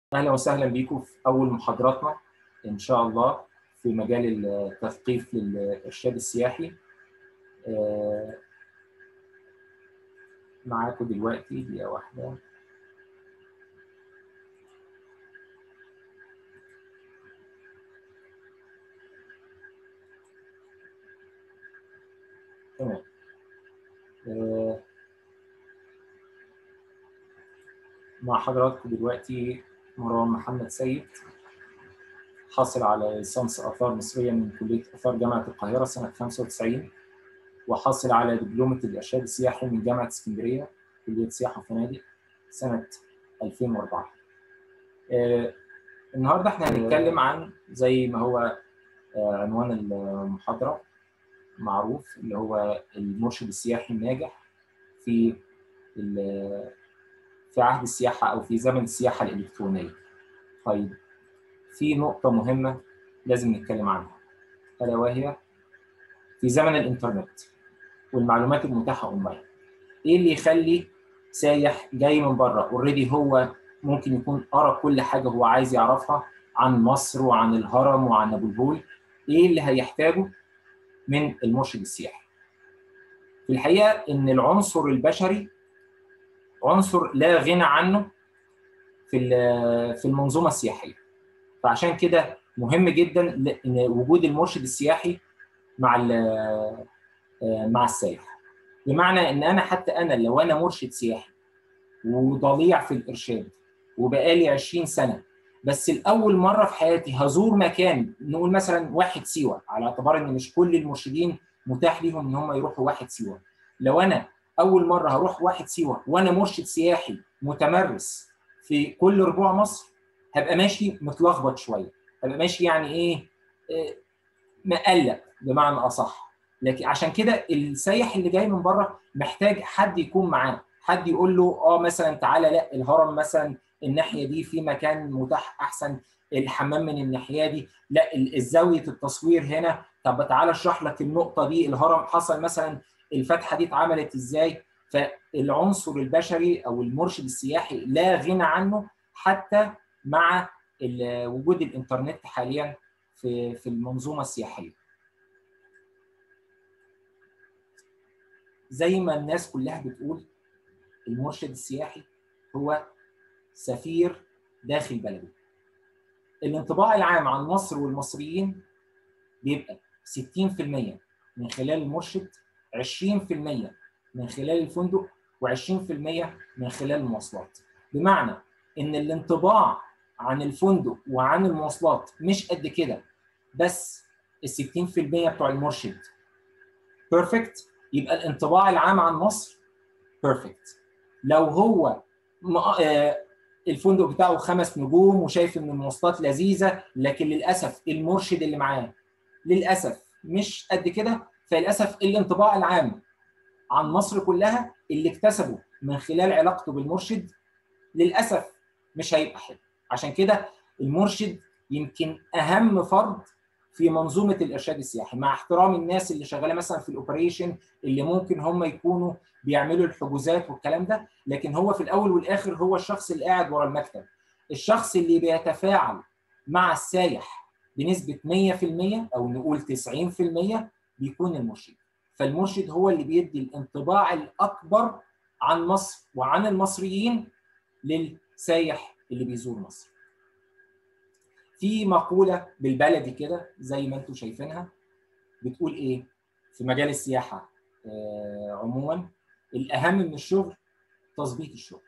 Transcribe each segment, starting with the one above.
اهلا وسهلا بيكم في اول محاضراتنا ان شاء الله في مجال التثقيف للارشاد السياحي معاكم دلوقتي دقيقه واحده تمام مع حضراتكم دلوقتي مروان محمد سيد حاصل على ليسانس آثار مصرية من كلية آثار جامعة القاهرة سنة 95 وحاصل على دبلومة الإرشاد السياحي من جامعة اسكندرية كلية سياحة وفنادق سنة 2004 آه النهاردة احنا هنتكلم عن زي ما هو آه عنوان المحاضرة معروف اللي هو المرشد السياحي الناجح في في عهد السياحة أو في زمن السياحة الإلكترونية. طيب في نقطة مهمة لازم نتكلم عنها ألا وهي في زمن الإنترنت والمعلومات المتاحة أونلاين. إيه اللي يخلي سايح جاي من بره اوريدي هو ممكن يكون قرا كل حاجة هو عايز يعرفها عن مصر وعن الهرم وعن أبو الهول إيه اللي هيحتاجه من المرشد السياحي؟ في الحقيقة إن العنصر البشري عنصر لا غنى عنه في في المنظومه السياحيه فعشان كده مهم جدا ان وجود المرشد السياحي مع مع السائح بمعنى ان انا حتى انا لو انا مرشد سياحي وضليع في الارشاد وبقالي 20 سنه بس الاول مره في حياتي هزور مكان نقول مثلا واحد سيوه على اعتبار ان مش كل المرشدين متاح ليهم ان هم يروحوا واحد سيوه لو انا اول مره هروح واحد سيوه وانا مرشد سياحي متمرس في كل ربوع مصر هبقى ماشي متلخبط شويه هبقى ماشي يعني ايه, إيه مقلق بمعنى اصح لكن عشان كده السايح اللي جاي من بره محتاج حد يكون معاه حد يقول له اه مثلا تعالى لا الهرم مثلا الناحيه دي في مكان متاح احسن الحمام من الناحيه دي لا الزاويه التصوير هنا طب تعالى اشرح لك النقطه دي الهرم حصل مثلا الفتحه دي اتعملت ازاي فالعنصر البشري او المرشد السياحي لا غنى عنه حتى مع وجود الانترنت حاليا في في المنظومه السياحيه زي ما الناس كلها بتقول المرشد السياحي هو سفير داخل بلده الانطباع العام عن مصر والمصريين بيبقى 60% من خلال المرشد 20% من خلال الفندق و20% من خلال المواصلات بمعنى ان الانطباع عن الفندق وعن المواصلات مش قد كده بس ال 60% بتوع المرشد بيرفكت يبقى الانطباع العام عن مصر بيرفكت لو هو الفندق بتاعه خمس نجوم وشايف ان المواصلات لذيذه لكن للاسف المرشد اللي معاه للاسف مش قد كده فللاسف الانطباع العام عن مصر كلها اللي اكتسبه من خلال علاقته بالمرشد للاسف مش هيبقى حلو عشان كده المرشد يمكن اهم فرد في منظومه الارشاد السياحي مع احترام الناس اللي شغاله مثلا في الاوبريشن اللي ممكن هم يكونوا بيعملوا الحجوزات والكلام ده لكن هو في الاول والاخر هو الشخص اللي قاعد ورا المكتب الشخص اللي بيتفاعل مع السايح بنسبه 100% او نقول 90% بيكون المرشد فالمرشد هو اللي بيدي الانطباع الاكبر عن مصر وعن المصريين للسايح اللي بيزور مصر في مقوله بالبلدي كده زي ما انتم شايفينها بتقول ايه في مجال السياحه آه عموما الاهم من الشغل تظبيط الشغل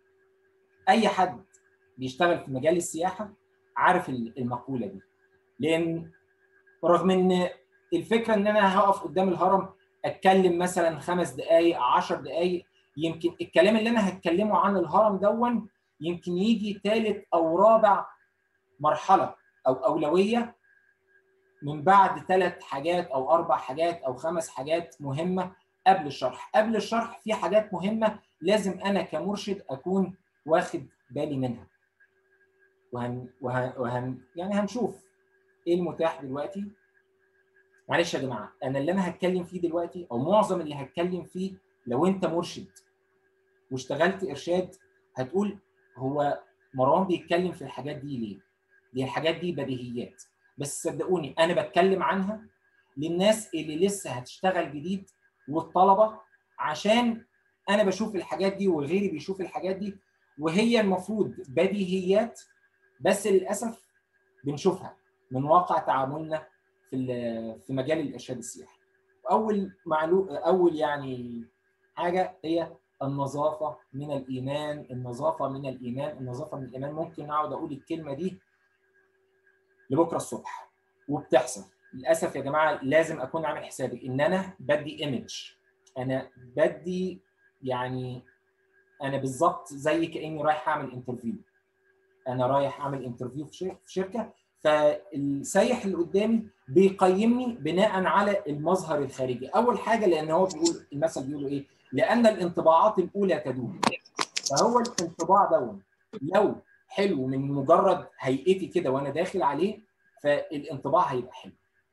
اي حد بيشتغل في مجال السياحه عارف المقوله دي لان رغم ان الفكره ان انا هقف قدام الهرم اتكلم مثلا خمس دقائق 10 دقائق يمكن الكلام اللي انا هتكلمه عن الهرم دون يمكن يجي ثالث او رابع مرحله او اولويه من بعد ثلاث حاجات او اربع حاجات او خمس حاجات مهمه قبل الشرح قبل الشرح في حاجات مهمه لازم انا كمرشد اكون واخد بالي منها وهن, وهن, وهن يعني هنشوف ايه المتاح دلوقتي معلش يا جماعه انا اللي انا هتكلم فيه دلوقتي او معظم اللي هتكلم فيه لو انت مرشد واشتغلت ارشاد هتقول هو مروان بيتكلم في الحاجات دي ليه؟ دي الحاجات دي بديهيات بس صدقوني انا بتكلم عنها للناس اللي لسه هتشتغل جديد والطلبه عشان انا بشوف الحاجات دي وغيري بيشوف الحاجات دي وهي المفروض بديهيات بس للاسف بنشوفها من واقع تعاملنا في في مجال الارشاد السياحي. اول معلوم اول يعني حاجه هي النظافه من الايمان، النظافه من الايمان، النظافه من الايمان ممكن اقعد اقول الكلمه دي لبكره الصبح وبتحصل للاسف يا جماعه لازم اكون عامل حسابي ان انا بدي ايمج انا بدي يعني انا بالظبط زي كاني رايح اعمل انترفيو انا رايح اعمل انترفيو في شركه فالسايح اللي قدامي بيقيمني بناء على المظهر الخارجي اول حاجه لان هو بيقول المثل بيقولوا ايه لان الانطباعات الاولى تدوم فهو الانطباع ده لو حلو من مجرد هيئتي كده وانا داخل عليه فالانطباع هيبقى حلو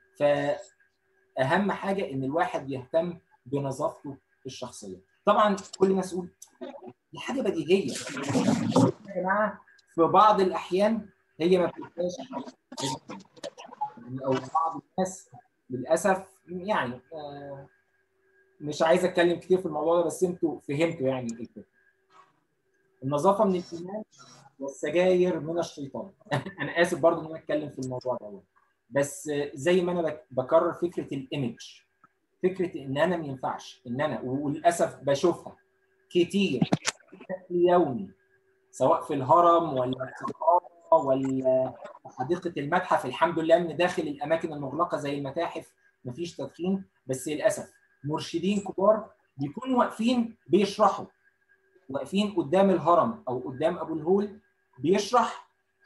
فاهم حاجه ان الواحد يهتم بنظافته الشخصيه طبعا كل الناس تقول دي حاجه بديهيه يا جماعه في بعض الاحيان هي ما بتبقاش او بعض الناس للاسف يعني مش عايز اتكلم كتير في الموضوع ده بس انتوا فهمتوا يعني الفكره النظافه من الايمان والسجاير من الشيطان انا اسف برضو ان انا اتكلم في الموضوع ده بس زي ما انا بكرر فكره الايمج فكره ان انا ما ينفعش ان انا وللاسف بشوفها كتير بشكل يومي سواء في الهرم ولا في ولا حديقه المتحف الحمد لله ان داخل الاماكن المغلقه زي المتاحف مفيش تدخين بس للاسف مرشدين كبار بيكونوا واقفين بيشرحوا واقفين قدام الهرم او قدام ابو الهول بيشرح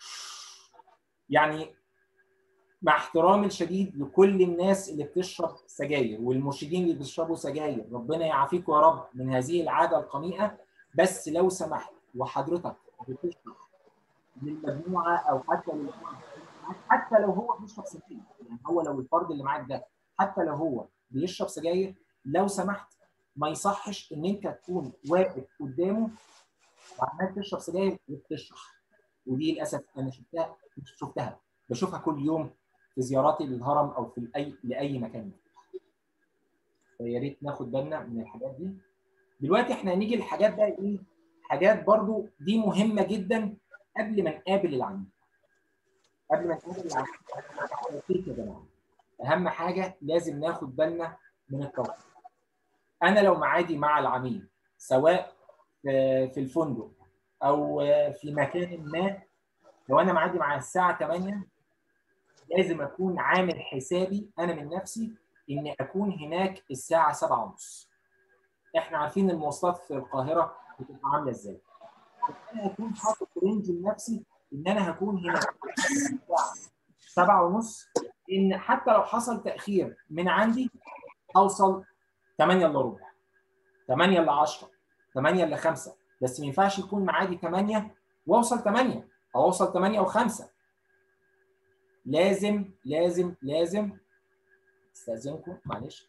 يعني مع احترامي الشديد لكل الناس اللي بتشرب سجاير والمرشدين اللي بيشربوا سجاير ربنا يعافيك يا رب من هذه العاده القميئه بس لو سمحت وحضرتك بتشرح للمجموعه او حتى حتى لو هو بيشرب سجاير يعني هو لو الفرد اللي معاك ده حتى لو هو بيشرب سجاير لو سمحت ما يصحش ان انت تكون واقف قدامه وعمال تشرب سجاير وبتشرح ودي للاسف انا شفتها مش شفتها بشوفها كل يوم في زياراتي للهرم او في اي لاي مكان يا ريت ناخد بالنا من الحاجات دي دلوقتي احنا هنيجي للحاجات بقى ايه حاجات برضو دي مهمه جدا قبل ما نقابل العميل قبل ما نقابل العميل يا جماعه اهم حاجه لازم ناخد بالنا من التوقيت انا لو معادي مع العميل سواء في الفندق او في مكان ما لو انا معادي مع الساعه 8 لازم اكون عامل حسابي انا من نفسي ان اكون هناك الساعه 7 ونص احنا عارفين المواصلات في القاهره بتبقى عامله ازاي انا هكون حاطط رينج لنفسي ان انا هكون هنا الساعه 7 ونص ان حتى لو حصل تاخير من عندي اوصل 8 الا ربع 8 الا 10 8 الا 5 بس ما ينفعش يكون معادي 8 واوصل 8 او اوصل 8 و5 لازم لازم لازم استاذنكم معلش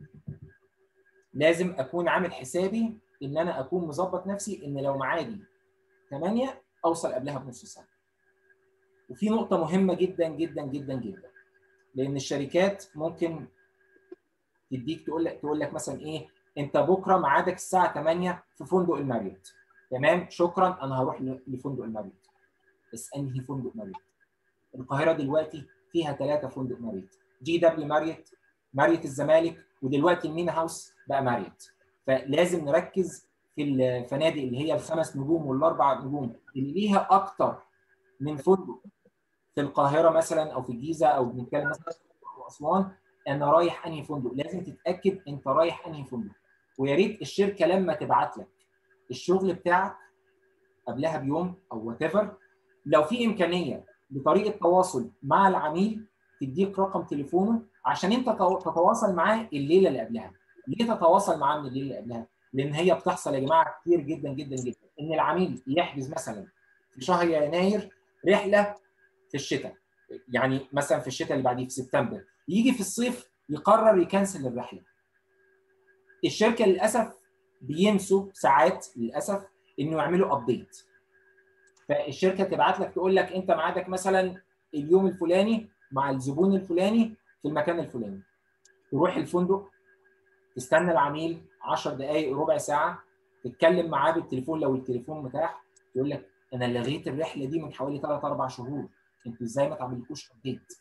لازم اكون عامل حسابي ان انا اكون مظبط نفسي ان لو معادي 8 اوصل قبلها بنص ساعه وفي نقطه مهمه جدا جدا جدا جدا لان الشركات ممكن تديك تقول لك تقول لك مثلا ايه انت بكره ميعادك الساعه 8 في فندق الماريوت تمام شكرا انا هروح لفندق الماريوت بس انهي فندق ماريوت القاهره دلوقتي فيها ثلاثه فندق ماريوت جي دبليو ماريوت ماريوت الزمالك ودلوقتي المينا هاوس بقى ماريوت فلازم نركز في الفنادق اللي هي الخمس نجوم والاربع نجوم اللي ليها اكتر من فندق في القاهره مثلا او في الجيزه او بنتكلم مثلا في اسوان انا رايح انهي فندق لازم تتاكد انت رايح انهي فندق ويا ريت الشركه لما تبعت لك الشغل بتاعك قبلها بيوم او وات لو في امكانيه بطريقه تواصل مع العميل تديك رقم تليفونه عشان انت تتواصل معاه الليله اللي قبلها ليه تتواصل معاه من الليله اللي قبلها لان هي بتحصل يا جماعه كتير جدا جدا جدا ان العميل يحجز مثلا في شهر يناير رحله في الشتاء يعني مثلا في الشتاء اللي بعديه في سبتمبر يجي في الصيف يقرر يكنسل الرحله الشركه للاسف بينسوا ساعات للاسف انه يعملوا ابديت فالشركه تبعت لك تقول لك انت ميعادك مثلا اليوم الفلاني مع الزبون الفلاني في المكان الفلاني تروح الفندق تستنى العميل 10 دقائق ربع ساعه تتكلم معاه بالتليفون لو التليفون متاح يقول لك انا لغيت الرحله دي من حوالي 3 4 شهور انتوا ازاي ما تعملكوش ابديت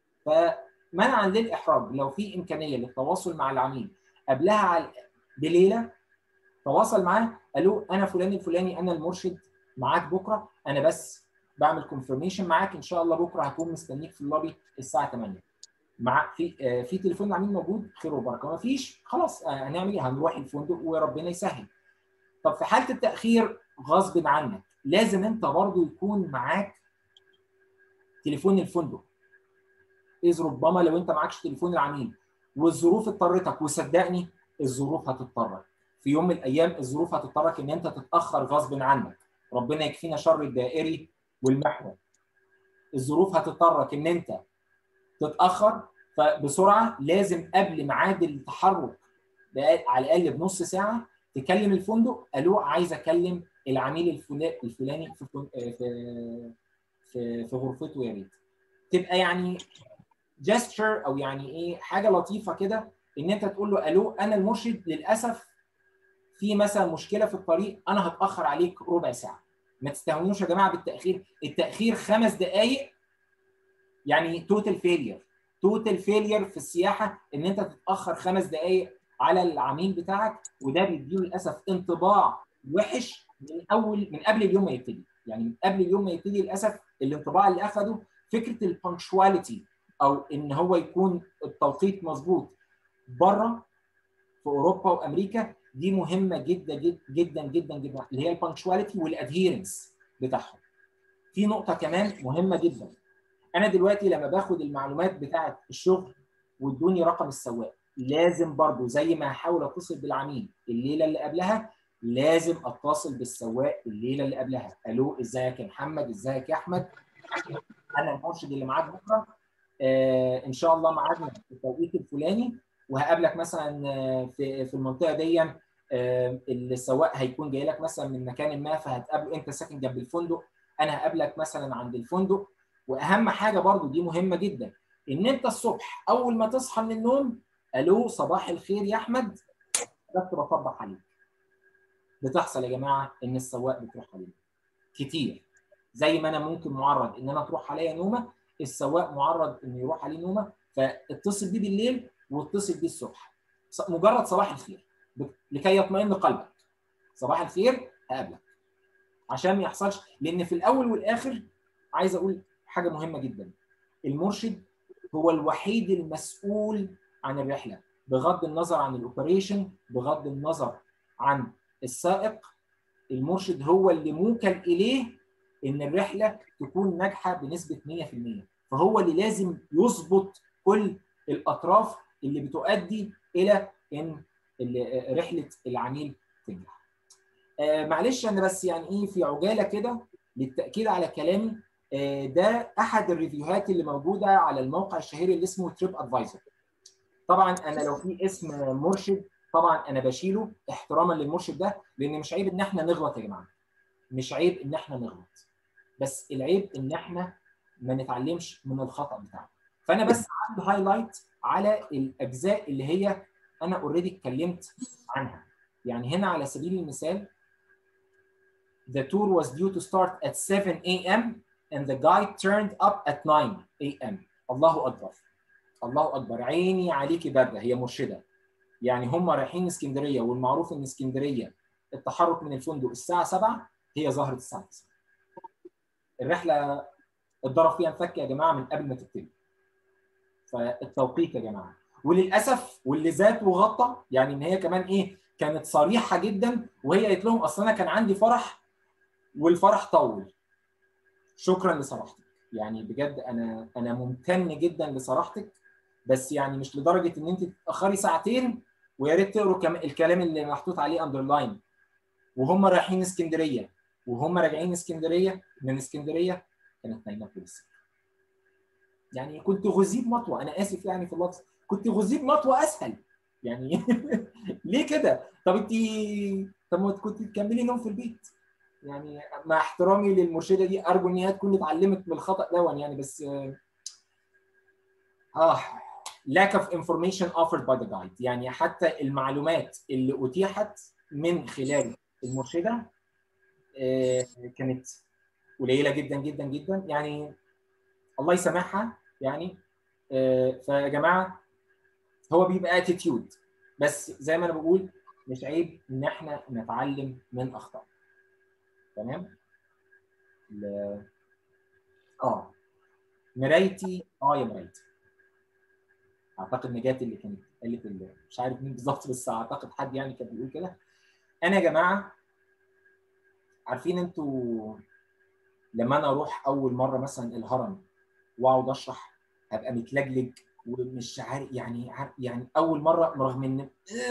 فمنعا للاحراج لو في امكانيه للتواصل مع العميل قبلها بليله تواصل معاه الو انا فلان الفلاني انا المرشد معاك بكره انا بس بعمل كونفirmation معاك ان شاء الله بكره هكون مستنيك في اللوبي الساعه 8 مع في آه في تليفون العميل موجود خير وبركه ما فيش خلاص آه هنعمل ايه هنروح الفندق وربنا يسهل طب في حاله التاخير غصب عنك لازم انت برضو يكون معاك تليفون الفندق اذ ربما لو انت معكش تليفون العميل والظروف اضطرتك وصدقني الظروف هتضطرك في يوم من الايام الظروف هتضطرك ان انت تتاخر غصب عنك ربنا يكفينا شر الدائري والمحور الظروف هتضطرك ان انت تتاخر فبسرعه لازم قبل ميعاد التحرك على الاقل بنص ساعه تكلم الفندق الو عايز اكلم العميل الفلاني في في في, في غرفته يا ريت تبقى يعني جستشر او يعني ايه حاجه لطيفه كده ان انت تقول له الو انا المرشد للاسف في مثلا مشكله في الطريق انا هتاخر عليك ربع ساعه ما تستهونوش يا جماعه بالتاخير التاخير خمس دقائق يعني توتال فيلير توتال فيلير في السياحه ان انت تتاخر خمس دقائق على العميل بتاعك وده بيديله للاسف انطباع وحش من اول من قبل اليوم ما يبتدي يعني من قبل اليوم ما يبتدي للاسف الانطباع اللي اخده فكره البنكشواليتي او ان هو يكون التوقيت مظبوط بره في اوروبا وامريكا دي مهمه جدا جدا جدا جدا جدا اللي هي البنكشواليتي والادهيرنس بتاعهم. في نقطه كمان مهمه جدا انا دلوقتي لما باخد المعلومات بتاعه الشغل وادوني رقم السواق لازم برضو زي ما هحاول اتصل بالعميل الليله اللي قبلها لازم اتصل بالسواق الليله اللي قبلها الو ازيك يا محمد ازيك يا احمد انا المرشد اللي معاك بكره آه ان شاء الله ميعادنا في التوقيت الفلاني وهقابلك مثلا في في المنطقه دي آه السواق هيكون جاي لك مثلا من مكان ما فهتقابله انت ساكن جنب الفندق انا هقابلك مثلا عند الفندق واهم حاجه برضو دي مهمه جدا ان انت الصبح اول ما تصحى من النوم الو صباح الخير يا احمد بس بطبق عليك بتحصل يا جماعه ان السواق بتروح عليه كتير زي ما انا ممكن معرض ان انا تروح عليا نومه السواق معرض ان يروح عليه نومه فاتصل بيه بالليل واتصل بيه الصبح مجرد صباح الخير لكي يطمئن قلبك صباح الخير هقابلك عشان ما يحصلش لان في الاول والاخر عايز اقول حاجه مهمه جدا المرشد هو الوحيد المسؤول عن الرحله بغض النظر عن الاوبريشن بغض النظر عن السائق المرشد هو اللي موكل اليه ان الرحله تكون ناجحه بنسبه 100% فهو اللي لازم يظبط كل الاطراف اللي بتؤدي الى ان رحله العميل تنجح. آه معلش انا بس يعني ايه في عجاله كده للتاكيد على كلامي آه ده احد الريفيوهات اللي موجوده على الموقع الشهير اللي اسمه تريب ادفايزر. طبعا انا لو في اسم مرشد طبعا انا بشيله احتراما للمرشد ده لان مش عيب ان احنا نغلط يا جماعه. مش عيب ان احنا نغلط. بس العيب ان احنا ما نتعلمش من الخطا بتاعنا. فانا بس عندي هايلايت على الاجزاء اللي هي انا اوريدي اتكلمت عنها. يعني هنا على سبيل المثال The tour was due to start at 7 a.m. and the guide turned up at 9 a.m. الله اكبر. الله اكبر عيني عليكي برده هي مرشده. يعني هم رايحين اسكندريه والمعروف ان اسكندريه التحرك من الفندق الساعه 7 هي ظهرت الساعه 9. الرحله اتضرب فيها انفك يا جماعه من قبل ما تبتدي. فالتوقيت يا جماعه وللاسف واللي زاد وغطى يعني ان هي كمان ايه كانت صريحه جدا وهي قالت لهم اصل انا كان عندي فرح والفرح طول شكرا لصراحتك يعني بجد انا انا ممتن جدا لصراحتك بس يعني مش لدرجه ان انت تتاخري ساعتين ويا ريت تقروا الكلام اللي محطوط عليه اندرلاين وهم رايحين اسكندريه وهم راجعين اسكندريه من اسكندريه كانت نايمه طول السنه يعني كنت غزيب مطوه انا اسف يعني في اللفظ كنت غزيب مطوه اسهل يعني ليه كده؟ طب انت طب ما كنت تكملي نوم في البيت يعني مع احترامي للمرشده دي ارجو ان هي تكون اتعلمت من الخطا دون يعني بس اه lack of information offered by the guide يعني حتى المعلومات اللي اتيحت من خلال المرشده آه كانت قليله جدا جدا جدا يعني الله يسامحها يعني آه فيا جماعه هو بيبقى اتيتيود بس زي ما انا بقول مش عيب ان احنا نتعلم من اخطاء تمام ل... اه مرايتي اه يا مرايتي اعتقد نجاة اللي كانت قالت اللي مش عارف مين بالظبط بس اعتقد حد يعني كان بيقول كده انا يا جماعه عارفين انتوا لما انا اروح اول مره مثلا الهرم واقعد اشرح هبقى متلجلج ومش عارف يعني يعني اول مره رغم ان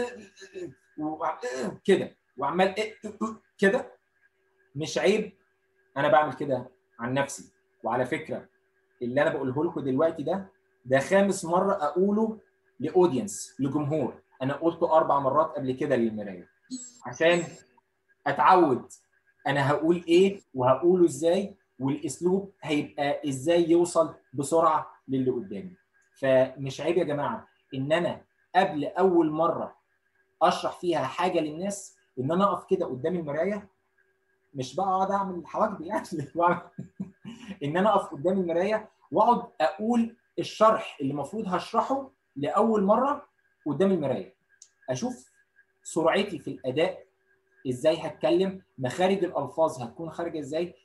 كده وعمال كده مش عيب انا بعمل كده عن نفسي وعلى فكره اللي انا بقوله لكم دلوقتي ده ده خامس مره اقوله لاودينس لجمهور انا قلته اربع مرات قبل كده للمرايه عشان اتعود انا هقول ايه وهقوله ازاي والاسلوب هيبقى ازاي يوصل بسرعه للي قدامي فمش عيب يا جماعه ان انا قبل اول مره اشرح فيها حاجه للناس ان انا اقف كده قدام المرايه مش بقعد اعمل حواجب يعني ان انا اقف قدام المرايه واقعد اقول الشرح اللي المفروض هشرحه لاول مره قدام المرايه اشوف سرعتي في الاداء ازاي هتكلم مخارج الالفاظ هتكون خارجه ازاي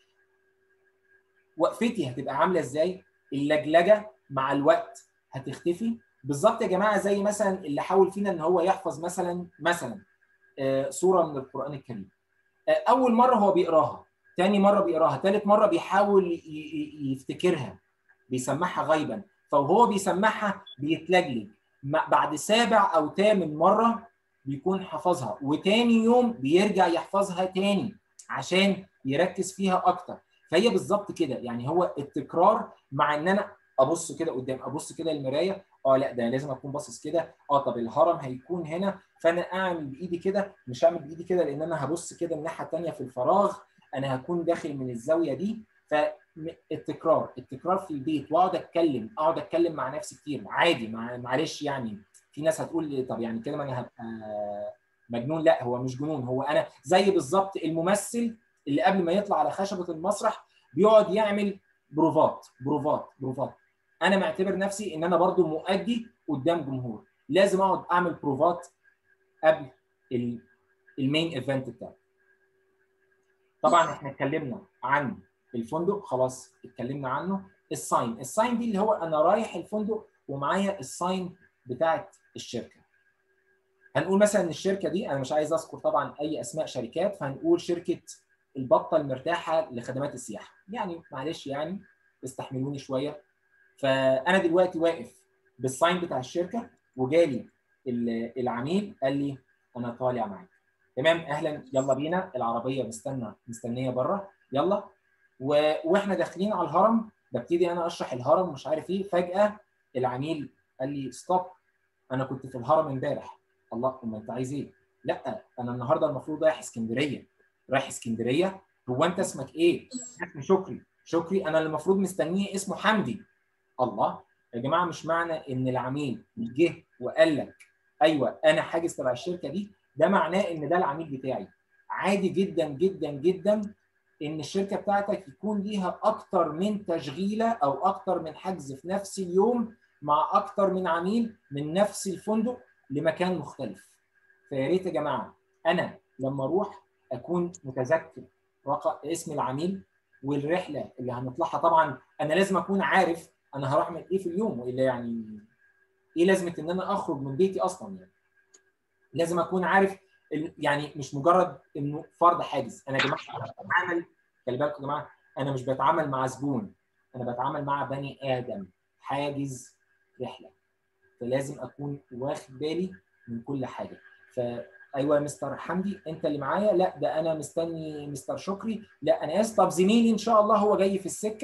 وقفتي هتبقى عامله ازاي اللجلجه مع الوقت هتختفي بالظبط يا جماعه زي مثلا اللي حاول فينا ان هو يحفظ مثلا مثلا سوره من القران الكريم اول مره هو بيقراها تاني مره بيقراها ثالث مره بيحاول يفتكرها بيسمعها غيبا فهو بيسمعها بيتلجلج بعد سابع او ثامن مره بيكون حفظها وتاني يوم بيرجع يحفظها تاني عشان يركز فيها اكتر فهي بالظبط كده يعني هو التكرار مع ان انا ابص كده قدام ابص كده المرايه اه لا ده لازم اكون باصص كده اه طب الهرم هيكون هنا فانا اعمل بايدي كده مش هعمل بايدي كده لان انا هبص كده الناحيه الثانيه في الفراغ انا هكون داخل من الزاويه دي فالتكرار التكرار في البيت واقعد اتكلم اقعد اتكلم مع نفسي كتير عادي مع معلش يعني في ناس هتقول لي طب يعني كده ما انا هبقى مجنون لا هو مش جنون هو انا زي بالظبط الممثل اللي قبل ما يطلع على خشبه المسرح بيقعد يعمل بروفات بروفات بروفات انا معتبر نفسي ان انا برضو مؤدي قدام جمهور لازم اقعد اعمل بروفات قبل المين ايفنت بتاعي طبعا احنا اتكلمنا عن الفندق خلاص اتكلمنا عنه الساين الساين دي اللي هو انا رايح الفندق ومعايا الساين بتاعت الشركه هنقول مثلا ان الشركه دي انا مش عايز اذكر طبعا اي اسماء شركات فهنقول شركه البطه المرتاحه لخدمات السياحه يعني معلش يعني استحملوني شويه فانا دلوقتي واقف بالساين بتاع الشركه وجالي العميل قال لي انا طالع معاك تمام اهلا يلا بينا العربيه مستنى مستنيه بره يلا و... واحنا داخلين على الهرم ببتدي انا اشرح الهرم مش عارف ايه فجاه العميل قال لي ستوب انا كنت في الهرم امبارح الله امال انت عايز ايه؟ لا انا النهارده المفروض رايح اسكندريه رايح اسكندريه هو انت اسمك ايه؟ اسمي شكري شكري انا اللي المفروض مستنيه اسمه حمدي الله يا جماعه مش معنى ان العميل جه وقال لك ايوه انا حاجز تبع الشركه دي ده معناه ان ده العميل بتاعي عادي جدا جدا جدا ان الشركه بتاعتك يكون ليها اكتر من تشغيله او اكتر من حجز في نفس اليوم مع اكتر من عميل من نفس الفندق لمكان مختلف فيا ريت يا جماعه انا لما اروح اكون متذكر رقم اسم العميل والرحله اللي هنطلعها طبعا انا لازم اكون عارف انا هروح اعمل ايه في اليوم والا يعني ايه لازمه ان انا اخرج من بيتي اصلا يعني لازم اكون عارف يعني مش مجرد انه فرض حاجز انا يا جماعه بتعامل خلي بالكم يا جماعه انا مش بتعامل مع زبون انا بتعامل مع بني ادم حاجز رحله فلازم اكون واخد بالي من كل حاجه فايوه يا مستر حمدي انت اللي معايا لا ده انا مستني مستر شكري لا انا اسف طب زميلي ان شاء الله هو جاي في السكه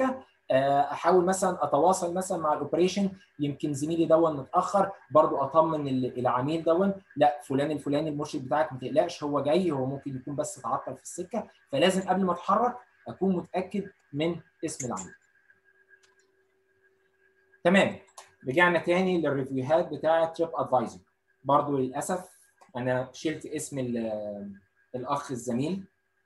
احاول مثلا اتواصل مثلا مع الاوبريشن يمكن زميلي دون متاخر برضو اطمن العميل دون لا فلان الفلاني المرشد بتاعك ما تقلقش هو جاي هو ممكن يكون بس اتعطل في السكه فلازم قبل ما اتحرك اكون متاكد من اسم العميل تمام رجعنا تاني للريفيوهات بتاعه تريب ادفايزر برضو للاسف انا شلت اسم الاخ الزميل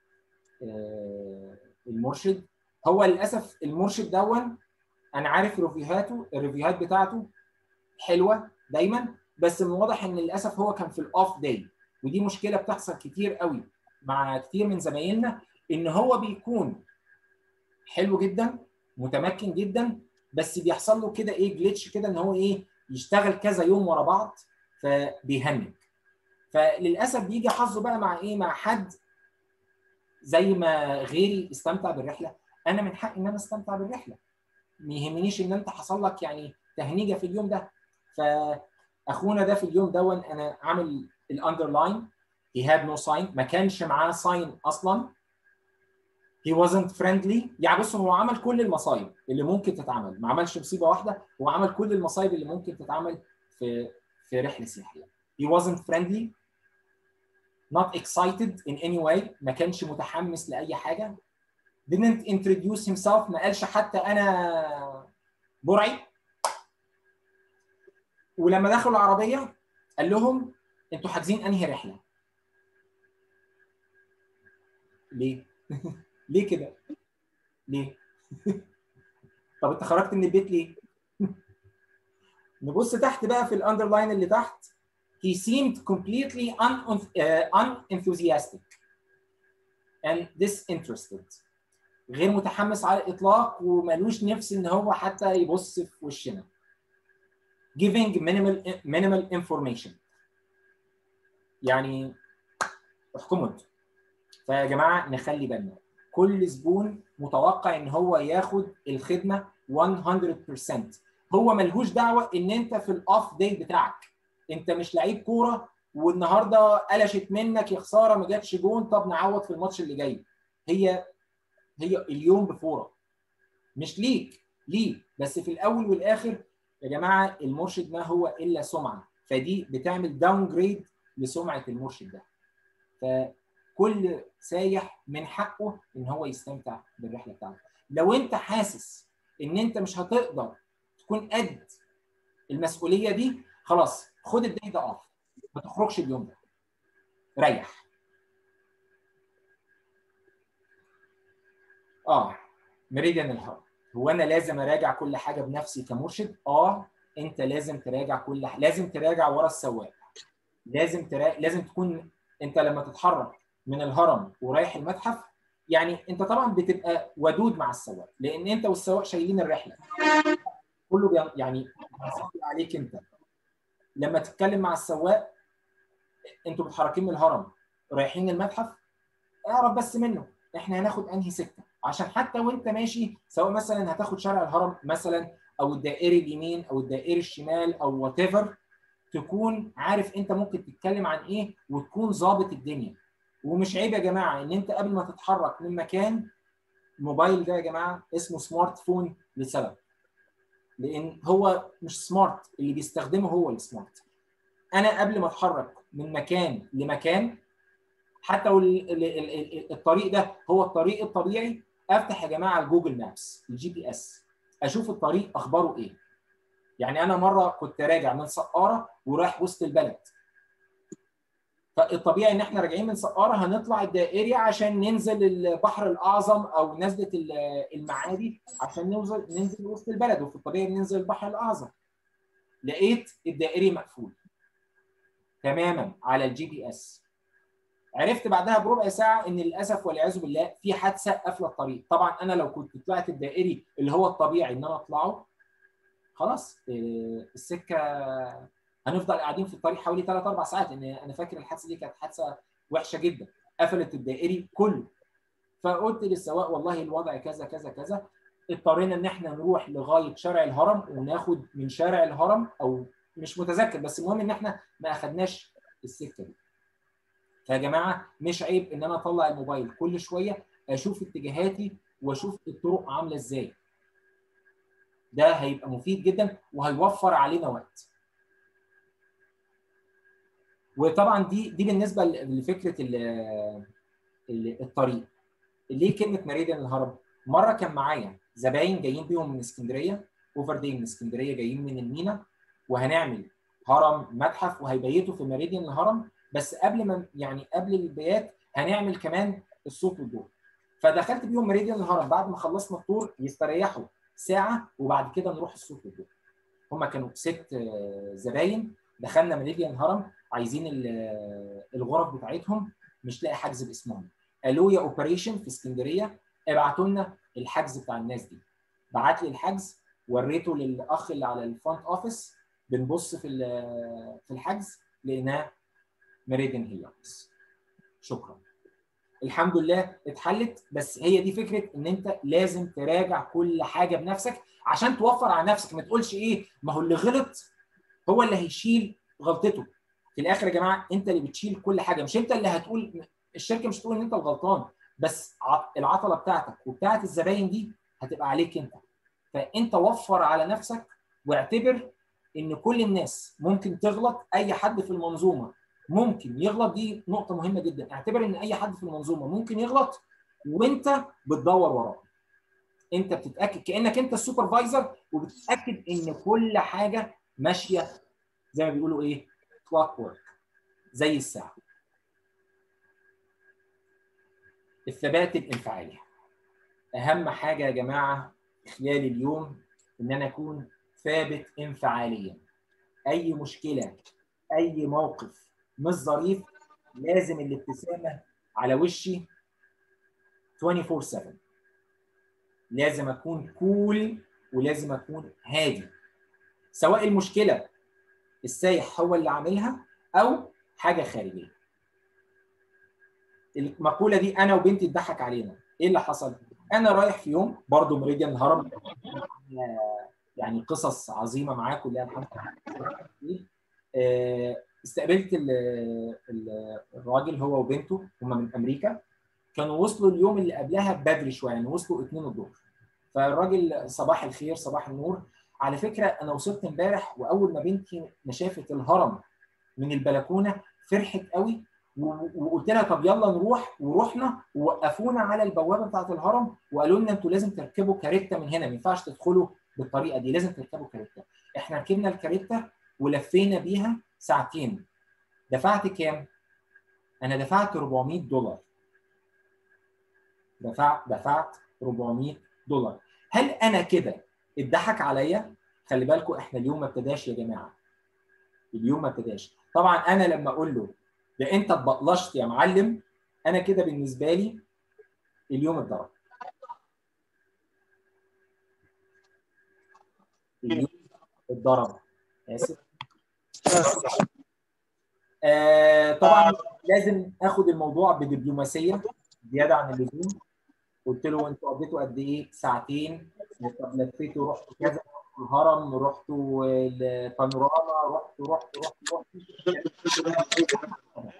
المرشد هو للاسف المرشد دون انا عارف ريفيوهاته الريفيوهات بتاعته حلوه دايما بس من واضح ان للاسف هو كان في الاوف داي ودي مشكله بتحصل كتير قوي مع كتير من زمايلنا ان هو بيكون حلو جدا متمكن جدا بس بيحصل له كده ايه جليتش كده ان هو ايه يشتغل كذا يوم ورا بعض فبيهنج فللاسف بيجي حظه بقى مع ايه مع حد زي ما غيري استمتع بالرحله انا من حقي ان انا استمتع بالرحله ما يهمنيش ان انت حصل لك يعني تهنيجه في اليوم ده فاخونا ده في اليوم دون انا عامل الاندرلاين he had no sign ما كانش معاه ساين اصلا he wasn't friendly يعني بص هو عمل كل المصايب اللي ممكن تتعمل ما عملش مصيبه واحده هو عمل كل المصايب اللي ممكن تتعمل في في رحله سياحيه he wasn't friendly not excited in any way ما كانش متحمس لاي حاجه didn't introduce himself ما قالش حتى انا برعي ولما دخلوا العربيه قال لهم انتوا حاجزين انهي رحله ليه ليه كده ليه طب انت خرجت من البيت ليه نبص تحت بقى في الاندرلاين اللي تحت he seemed completely un, uh, unenthusiastic and disinterested غير متحمس على الاطلاق ومالوش نفس ان هو حتى يبص في وشنا giving minimal minimal information يعني احكموا انتوا فيا جماعه نخلي بالنا كل زبون متوقع ان هو ياخد الخدمه 100% هو ملهوش دعوه ان انت في الاوف داي بتاعك انت مش لعيب كوره والنهارده قلشت منك يا خساره ما جاتش جون طب نعوض في الماتش اللي جاي هي هي اليوم بفوره مش ليك ليه بس في الاول والاخر يا جماعه المرشد ما هو الا سمعه فدي بتعمل داون جريد لسمعه المرشد ده فكل سايح من حقه ان هو يستمتع بالرحله بتاعته لو انت حاسس ان انت مش هتقدر تكون قد المسؤوليه دي خلاص خد الداي ده اوف ما تخرجش اليوم ده ريح اه ميريديان الهرم هو انا لازم اراجع كل حاجه بنفسي كمرشد اه انت لازم تراجع كل حاجة. لازم تراجع ورا السواق لازم ترا... لازم تكون انت لما تتحرك من الهرم ورايح المتحف يعني انت طبعا بتبقى ودود مع السواق لان انت والسواق شايلين الرحله كله بي... يعني عليك انت لما تتكلم مع السواق انتوا متحركين من الهرم رايحين المتحف اعرف بس منه احنا هناخد انهي سكه عشان حتى وانت ماشي سواء مثلا هتاخد شارع الهرم مثلا او الدائري اليمين او الدائري الشمال او وات ايفر تكون عارف انت ممكن تتكلم عن ايه وتكون ظابط الدنيا ومش عيب يا جماعه ان انت قبل ما تتحرك من مكان الموبايل ده يا جماعه اسمه سمارت فون لسبب لان هو مش سمارت اللي بيستخدمه هو السمارت انا قبل ما اتحرك من مكان لمكان حتى الطريق ده هو الطريق الطبيعي افتح يا جماعه الجوجل مابس الجي بي اس اشوف الطريق اخباره ايه يعني انا مره كنت راجع من سقاره ورايح وسط البلد فالطبيعي ان احنا راجعين من سقاره هنطلع الدائري عشان ننزل البحر الاعظم او نزله المعادي عشان ننزل ننزل وسط البلد وفي الطبيعي ننزل البحر الاعظم لقيت الدائري مقفول تماما على الجي بي اس عرفت بعدها بربع ساعه ان للاسف والعياذ بالله في حادثه قافله الطريق طبعا انا لو كنت طلعت الدائري اللي هو الطبيعي ان انا اطلعه خلاص السكه هنفضل قاعدين في الطريق حوالي 3 4 ساعات ان انا فاكر الحادثه دي كانت حادثه وحشه جدا قفلت الدائري كله فقلت للسواق والله الوضع كذا كذا كذا اضطرينا ان احنا نروح لغايه شارع الهرم وناخد من شارع الهرم او مش متذكر بس المهم ان احنا ما اخدناش السكه دي فيا جماعه مش عيب ان انا اطلع الموبايل كل شويه اشوف اتجاهاتي واشوف الطرق عامله ازاي ده هيبقى مفيد جدا وهيوفر علينا وقت وطبعا دي دي بالنسبه لفكره الطريق ليه كلمه ميريديان الهرم مره كان معايا زباين جايين بيهم من اسكندريه اوفر داي من اسكندريه جايين من المينا وهنعمل هرم متحف وهيبيتوا في ميريديان الهرم بس قبل ما يعني قبل البيات هنعمل كمان الصوت والضوء فدخلت بيهم ميريديان الهرم بعد ما خلصنا الطور يستريحوا ساعه وبعد كده نروح الصوت والضوء هم كانوا ست زباين دخلنا ميريديان الهرم عايزين الغرف بتاعتهم مش لاقي حجز باسمهم قالوا يا اوبريشن في اسكندريه ابعتوا لنا الحجز بتاع الناس دي بعت لي الحجز وريته للاخ اللي على الفرونت اوفيس بنبص في في الحجز لقيناه ميريديان هيليوبس شكرا الحمد لله اتحلت بس هي دي فكره ان انت لازم تراجع كل حاجه بنفسك عشان توفر على نفسك ما تقولش ايه ما هو اللي غلط هو اللي هيشيل غلطته في الاخر يا جماعه انت اللي بتشيل كل حاجه مش انت اللي هتقول الشركه مش هتقول ان انت الغلطان بس العطله بتاعتك وبتاعت الزباين دي هتبقى عليك انت فانت وفر على نفسك واعتبر ان كل الناس ممكن تغلط اي حد في المنظومه ممكن يغلط دي نقطه مهمه جدا اعتبر ان اي حد في المنظومه ممكن يغلط وانت بتدور وراه انت بتتاكد كانك انت السوبرفايزر وبتتاكد ان كل حاجه ماشيه زي ما بيقولوا ايه كلوك ورك زي الساعه الثبات الانفعالي اهم حاجه يا جماعه خلال اليوم ان انا اكون ثابت انفعاليا اي مشكله اي موقف مش ظريف لازم الابتسامه على وشي 24 7 لازم اكون كول ولازم اكون هادي سواء المشكله السايح هو اللي عاملها او حاجه خارجيه المقوله دي انا وبنتي اتضحك علينا ايه اللي حصل انا رايح في يوم برضه مريديان هرم يعني قصص عظيمه معاه كلها الحمد لله استقبلت الراجل هو وبنته هم من امريكا كانوا وصلوا اليوم اللي قبلها بدري شويه يعني وصلوا 2 الظهر فالراجل صباح الخير صباح النور على فكره انا وصلت امبارح واول ما بنتي ما شافت الهرم من البلكونه فرحت قوي وقلت لها طب يلا نروح ورحنا ووقفونا على البوابه بتاعه الهرم وقالوا لنا انتوا لازم تركبوا كاريتا من هنا ما ينفعش تدخلوا بالطريقه دي لازم تركبوا كاريتا احنا ركبنا الكاريتا ولفينا بيها ساعتين دفعت كام؟ انا دفعت 400 دولار دفعت دفعت 400 دولار هل انا كده اتضحك عليا؟ خلي بالكم احنا اليوم ما ابتداش يا جماعه اليوم ما ابتداش طبعا انا لما اقول له ده انت اتبقلشت يا معلم انا كده بالنسبه لي اليوم اتضرب اليوم اتضرب اسف آه طبعا لازم اخد الموضوع بدبلوماسيه زياده عن اللزوم قلت له انتوا قضيتوا قد ايه؟ ساعتين طب لفيتوا رحتوا كذا رحتوا الهرم رحتوا البانوراما رحتوا رحتوا رحتوا رحتوا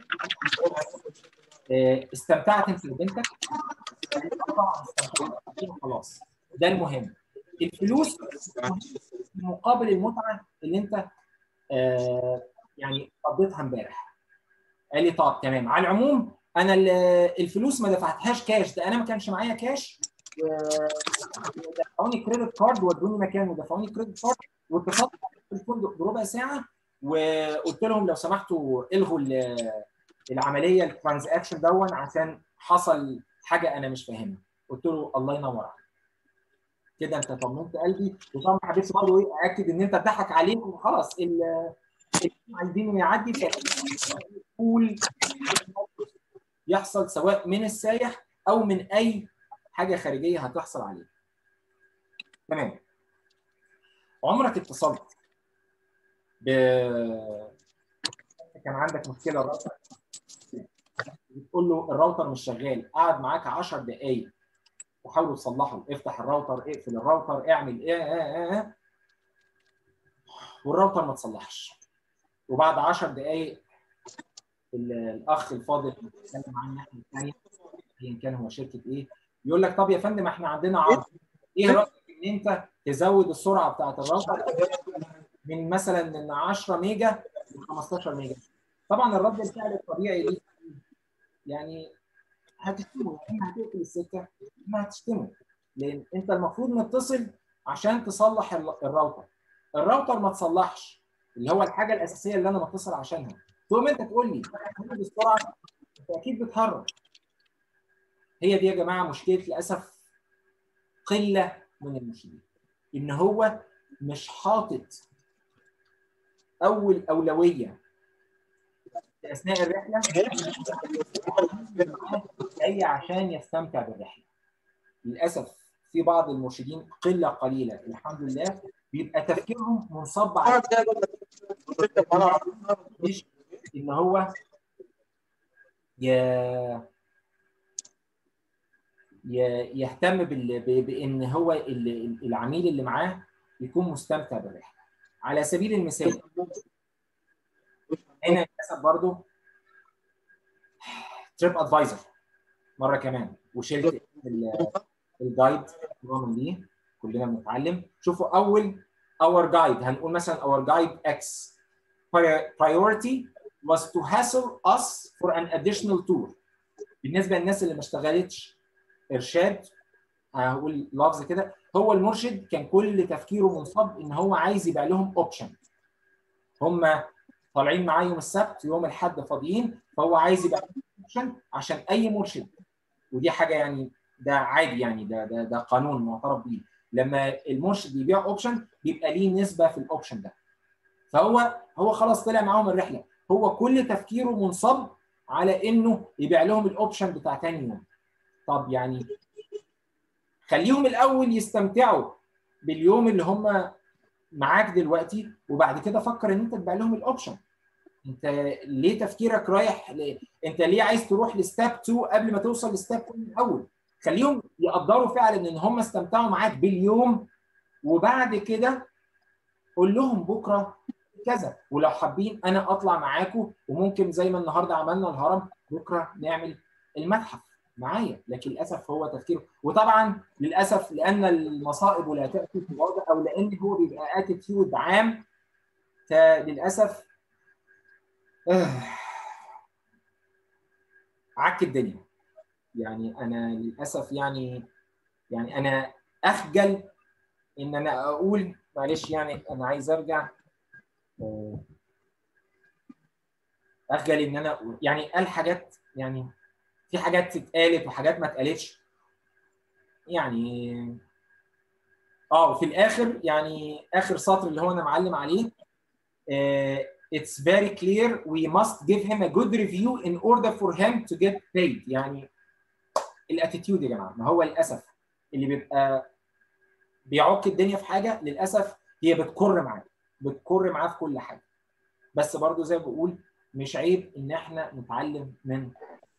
استمتعت انت وبنتك؟ طبعا استمتعت خلاص ده المهم الفلوس مقابل المتعه اللي انت آه يعني قضيتها امبارح قال لي طب تمام على العموم انا الفلوس ما دفعتهاش كاش ده انا ما كانش معايا كاش دفعوني كريدت كارد ودوني مكان ودفعوني كريدت كارد واتصلت في الفندق بربع ساعه وقلت لهم لو سمحتوا الغوا العمليه الترانزاكشن دون عشان حصل حاجه انا مش فاهمها قلت له الله ينور عليك كده انت طمنت قلبي وطبعا ما حبيتش برضه ايه ااكد ان انت اتضحك عليك وخلاص اللي عايزينه يعدي فقول يحصل سواء من السايح او من اي حاجه خارجيه هتحصل عليه. تمام. عمرك اتصلت ب كان عندك مشكله الراوتر بتقول له الراوتر مش شغال قعد معاك 10 دقائق وحاولوا تصلحه افتح الراوتر اقفل الراوتر اعمل ايه ايه ايه والراوتر ما تصلحش وبعد 10 دقائق الاخ الفاضل بيتكلم عن الناحيه الثانيه ايا كان هو شركه ايه يقول لك طب يا فندم احنا عندنا عرض ايه رايك ان انت تزود السرعه بتاعت الراوتر من مثلا من 10 ميجا ل 15 ميجا طبعا الرد الفعل الطبيعي ليه يعني هتشتمه يا اما هتقفل السكه يا اما هتشتمه لان انت المفروض متصل عشان تصلح الراوتر الراوتر ما تصلحش اللي هو الحاجه الاساسيه اللي انا متصل عشانها تقوم انت تقول لي بالسرعه انت اكيد بتهرب هي دي يا جماعه مشكله للاسف قله من المرشدين ان هو مش حاطط اول اولويه في اثناء الرحله جاي عشان يستمتع بالرحله للاسف في بعض المرشدين قله قليله الحمد لله بيبقى تفكيرهم منصب على مش ان هو ي... يهتم بال... بان هو العميل اللي معاه يكون مستمتع بالرحله على سبيل المثال هنا للاسف برضو تريب ادفايزر مره كمان وشلت الجايد من دي كلنا بنتعلم شوفوا اول اور جايد هنقول مثلا اور جايد اكس priority was to hassle us for an additional tour بالنسبه للناس اللي ما اشتغلتش ارشاد هقول لفظ كده هو المرشد كان كل تفكيره منصب ان هو عايز يبيع لهم اوبشن هم طالعين معاه يوم السبت يوم الاحد فاضيين فهو عايز يبيع لهم اوبشن عشان اي مرشد ودي حاجه يعني ده عادي يعني ده ده ده قانون معترف بيه لما المرشد يبيع اوبشن بيبقى ليه نسبه في الاوبشن ده فهو هو خلاص طلع معاهم الرحله هو كل تفكيره منصب على انه يبيع لهم الاوبشن بتاع تاني يوم طب يعني خليهم الاول يستمتعوا باليوم اللي هم معاك دلوقتي وبعد كده فكر ان انت تبيع لهم الاوبشن انت ليه تفكيرك رايح ل... انت ليه عايز تروح لستاب 2 قبل ما توصل لستاب 1 الاول خليهم يقدروا فعلا ان هم استمتعوا معاك باليوم وبعد كده قول لهم بكره كذا ولو حابين انا اطلع معاكم وممكن زي ما النهارده عملنا الهرم بكره نعمل المتحف معايا لكن للاسف هو تفكيره وطبعا للاسف لان المصائب لا تاتي في الوضع او لان هو بيبقى اتيتيود عام فللاسف آه عك الدنيا يعني انا للاسف يعني يعني انا اخجل ان انا اقول معلش يعني انا عايز ارجع اخجل ان انا اقول يعني قال حاجات يعني في حاجات اتقالت وحاجات ما اتقالتش يعني اه وفي الاخر يعني اخر سطر اللي هو انا معلم عليه uh, it's very clear we must give him a good review in order for him to get paid يعني الاتيتيود يا جماعه ما هو للاسف اللي بيبقى بيعك الدنيا في حاجه للاسف هي بتكر معاه بتكر معاه في كل حاجه بس برضو زي ما بقول مش عيب ان احنا نتعلم من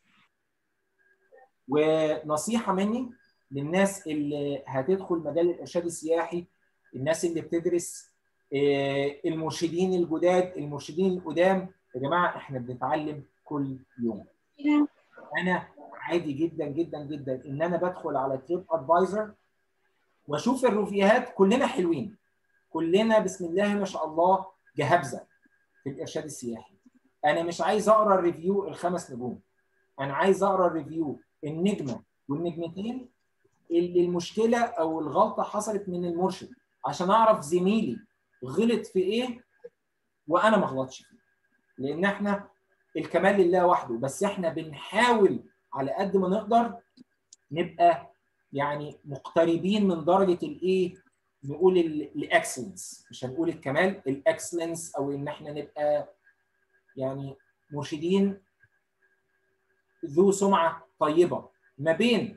ونصيحه مني للناس اللي هتدخل مجال الارشاد السياحي الناس اللي بتدرس المرشدين الجداد المرشدين القدام يا جماعه احنا بنتعلم كل يوم انا عادي جدا جدا جدا ان انا بدخل على تريب ادفايزر واشوف الريفيوهات كلنا حلوين كلنا بسم الله ما شاء الله جهابزه في الارشاد السياحي انا مش عايز اقرا الريفيو الخمس نجوم انا عايز اقرا الريفيو النجمه والنجمتين اللي المشكله او الغلطه حصلت من المرشد عشان اعرف زميلي غلط في ايه وانا ما غلطش فيه لان احنا الكمال لله وحده بس احنا بنحاول على قد ما نقدر نبقى يعني مقتربين من درجه الايه نقول الاكسلنس مش هنقول الكمال الاكسلنس او ان احنا نبقى يعني مرشدين ذو سمعه طيبه ما بين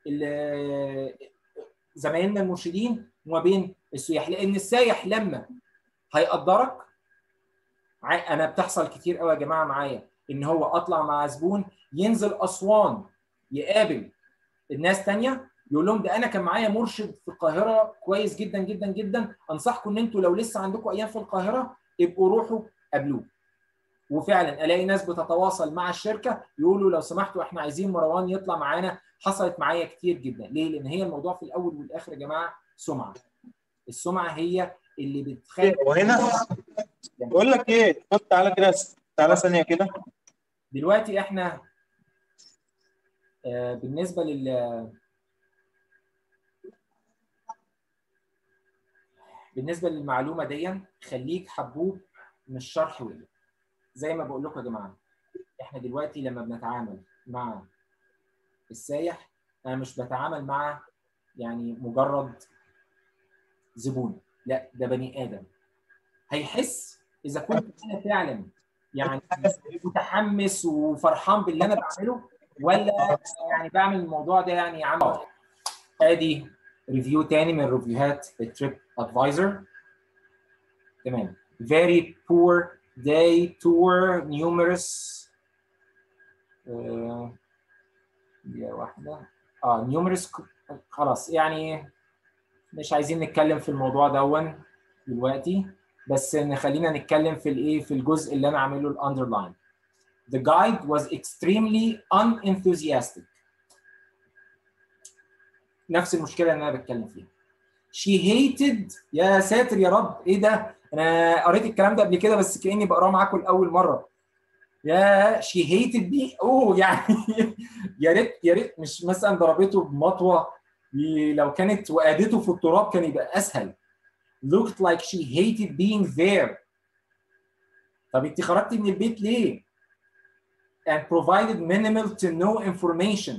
زمايلنا المرشدين وما بين السياح لان السايح لما هيقدرك انا بتحصل كتير قوي يا جماعه معايا ان هو اطلع مع زبون ينزل اسوان يقابل الناس تانية يقول لهم ده انا كان معايا مرشد في القاهره كويس جدا جدا جدا انصحكم ان انتوا لو لسه عندكم ايام في القاهره ابقوا روحوا قابلوه وفعلا الاقي ناس بتتواصل مع الشركه يقولوا لو سمحتوا احنا عايزين مروان يطلع معانا حصلت معايا كتير جدا ليه لان هي الموضوع في الاول والاخر يا جماعه سمعه السمعه هي اللي بتخلي وهنا بقول لك ايه طب تعالى كده تعالى ثانيه كده دلوقتي احنا آه بالنسبه لل بالنسبه للمعلومه دي خليك حبوب مش شرح وقلب زي ما بقول لكم يا جماعه احنا دلوقتي لما بنتعامل مع السايح انا مش بتعامل مع يعني مجرد زبون لا ده بني ادم هيحس اذا كنت انا فعلا يعني متحمس وفرحان باللي انا بعمله ولا يعني بعمل الموضوع ده يعني عمل ادي ريفيو تاني من ريفيوهات التريب ادفايزر تمام very poor day tour numerous آه، دقيقة واحدة اه numerous خلاص يعني مش عايزين نتكلم في الموضوع دون دلوقتي بس نخلينا نتكلم في الايه في الجزء اللي انا عامله الاندرلاين The guide was extremely unenthusiastic نفس المشكله اللي انا بتكلم فيها She hated يا ساتر يا رب ايه ده انا قريت الكلام ده قبل كده بس كاني بقراه معاكم لاول مره يا شي هيتد بي اوه يعني يا ريت يا ريت مش مثلا ضربته بمطوه لو كانت وقادته في التراب كان يبقى اسهل looked like she hated being there طب انت خرجتي من البيت ليه and provided minimal to no information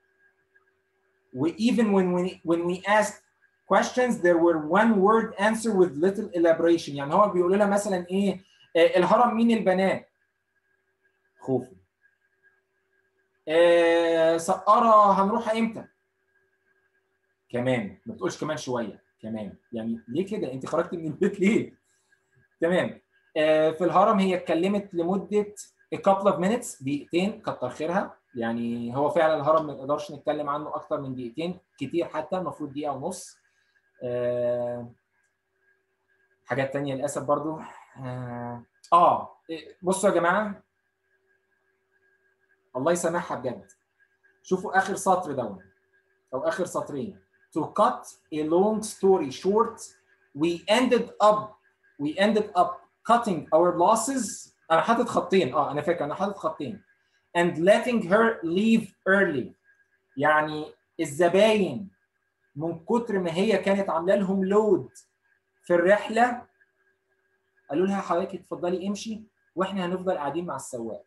we even when we when we asked questions there were one word answer with little elaboration يعني هو بيقول لها مثلا ايه آه، الهرم مين البنات خوفو آه، سقارة هنروح امتى كمان ما بتقولش كمان شويه كمان يعني ليه كده انت خرجت من البيت ليه تمام آه، في الهرم هي اتكلمت لمده a couple of minutes دقيقتين كتر خيرها يعني هو فعلا الهرم ما نقدرش نتكلم عنه اكتر من دقيقتين كتير حتى المفروض دقيقه ونص آه، حاجات تانية للاسف برضو اه, آه بصوا يا جماعه الله يسامحها بجد شوفوا اخر سطر دون او اخر سطرين to cut a long story short we ended up we ended up cutting our losses انا حاطط خطين اه انا فاكر انا حاطط خطين and letting her leave early يعني الزباين من كتر ما هي كانت عامله لهم لود في الرحله قالوا لها حضرتك اتفضلي امشي واحنا هنفضل قاعدين مع السواق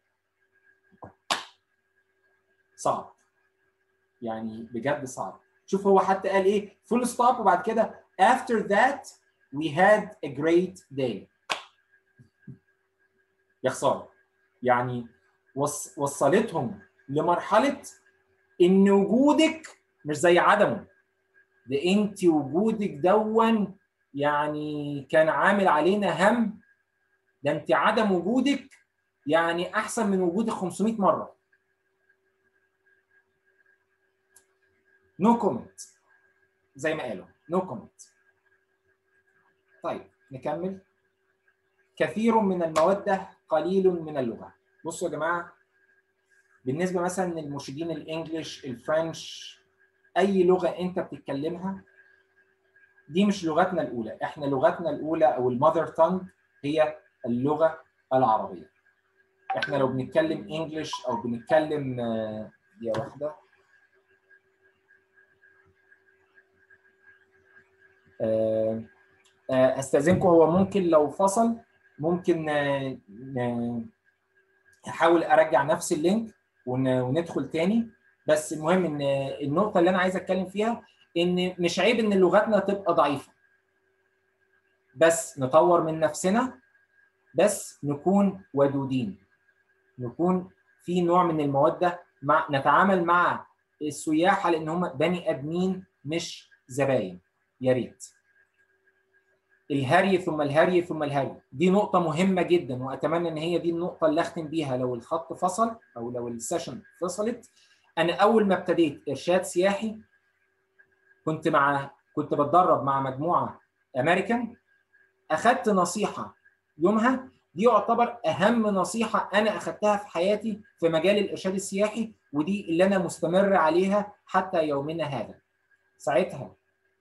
صعب يعني بجد صعب شوف هو حتى قال ايه فول ستوب وبعد كده after that we had a great day يا خساره يعني وص... وصلتهم لمرحله ان وجودك مش زي عدمه ده انت وجودك دون يعني كان عامل علينا هم ده انت عدم وجودك يعني احسن من وجودك 500 مره نو no كومنت زي ما قالوا نو no كومنت طيب نكمل كثير من المودة قليل من اللغة بصوا يا جماعة بالنسبة مثلا للمرشدين الانجليش الفرنش اي لغة انت بتتكلمها دي مش لغتنا الاولى احنا لغتنا الاولى او المذر تانج هي اللغة العربية احنا لو بنتكلم انجليش او بنتكلم دقيقة واحدة استاذنكم هو ممكن لو فصل ممكن احاول ارجع نفس اللينك وندخل تاني بس المهم ان النقطه اللي انا عايز اتكلم فيها ان مش عيب ان لغتنا تبقى ضعيفه بس نطور من نفسنا بس نكون ودودين نكون في نوع من الموده مع نتعامل مع السياح على ان هم بني ادمين مش زباين يا ريت الهري ثم الهري ثم الهري دي نقطة مهمة جدا وأتمنى إن هي دي النقطة اللي أختم بيها لو الخط فصل أو لو السيشن فصلت أنا أول ما ابتديت إرشاد سياحي كنت مع كنت بتدرب مع مجموعة أمريكان أخدت نصيحة يومها دي يعتبر أهم نصيحة أنا أخدتها في حياتي في مجال الإرشاد السياحي ودي اللي أنا مستمر عليها حتى يومنا هذا ساعتها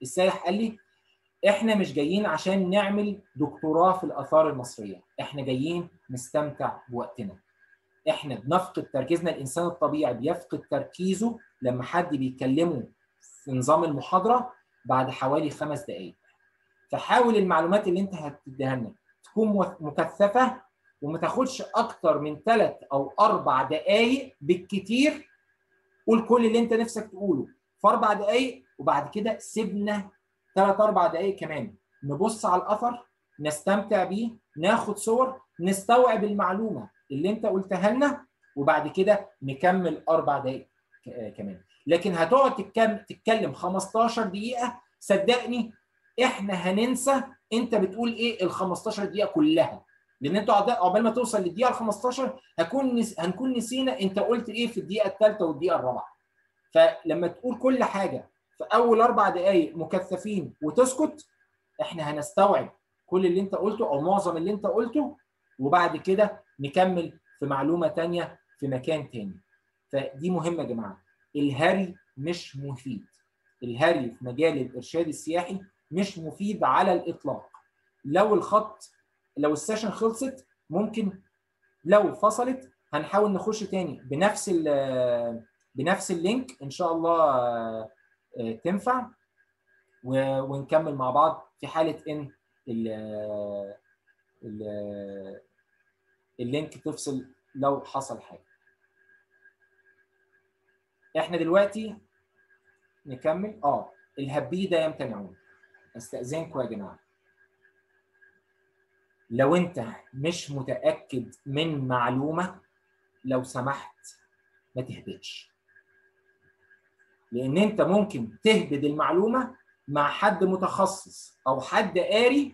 السائح قال لي احنا مش جايين عشان نعمل دكتوراه في الاثار المصريه احنا جايين نستمتع بوقتنا احنا بنفقد تركيزنا الانسان الطبيعي بيفقد تركيزه لما حد بيكلمه في نظام المحاضره بعد حوالي خمس دقائق فحاول المعلومات اللي انت هتديها لنا تكون مكثفه وما تاخدش اكتر من ثلاث او اربع دقائق بالكتير قول كل اللي انت نفسك تقوله في اربع دقائق وبعد كده سيبنا ثلاث اربع دقائق كمان نبص على الاثر نستمتع بيه ناخد صور نستوعب المعلومه اللي انت قلتها لنا وبعد كده نكمل اربع دقائق كمان لكن هتقعد تتكلم 15 دقيقه صدقني احنا هننسى انت بتقول ايه ال 15 دقيقه كلها لان انت عقبال ما توصل للدقيقه ال 15 هكون نس... هنكون نسينا انت قلت ايه في الدقيقه الثالثه والدقيقه الرابعه فلما تقول كل حاجه في اول اربع دقائق مكثفين وتسكت احنا هنستوعب كل اللي انت قلته او معظم اللي انت قلته وبعد كده نكمل في معلومه ثانيه في مكان ثاني فدي مهمه يا جماعه الهري مش مفيد الهري في مجال الارشاد السياحي مش مفيد على الاطلاق لو الخط لو السيشن خلصت ممكن لو فصلت هنحاول نخش تاني بنفس بنفس اللينك ان شاء الله تنفع ونكمل مع بعض في حاله ان ال ال اللينك تفصل لو حصل حاجه احنا دلوقتي نكمل اه الهبيده يمتنعون استاذنكم يا جماعه لو انت مش متاكد من معلومه لو سمحت ما تهبطش لان انت ممكن تهبد المعلومه مع حد متخصص او حد قاري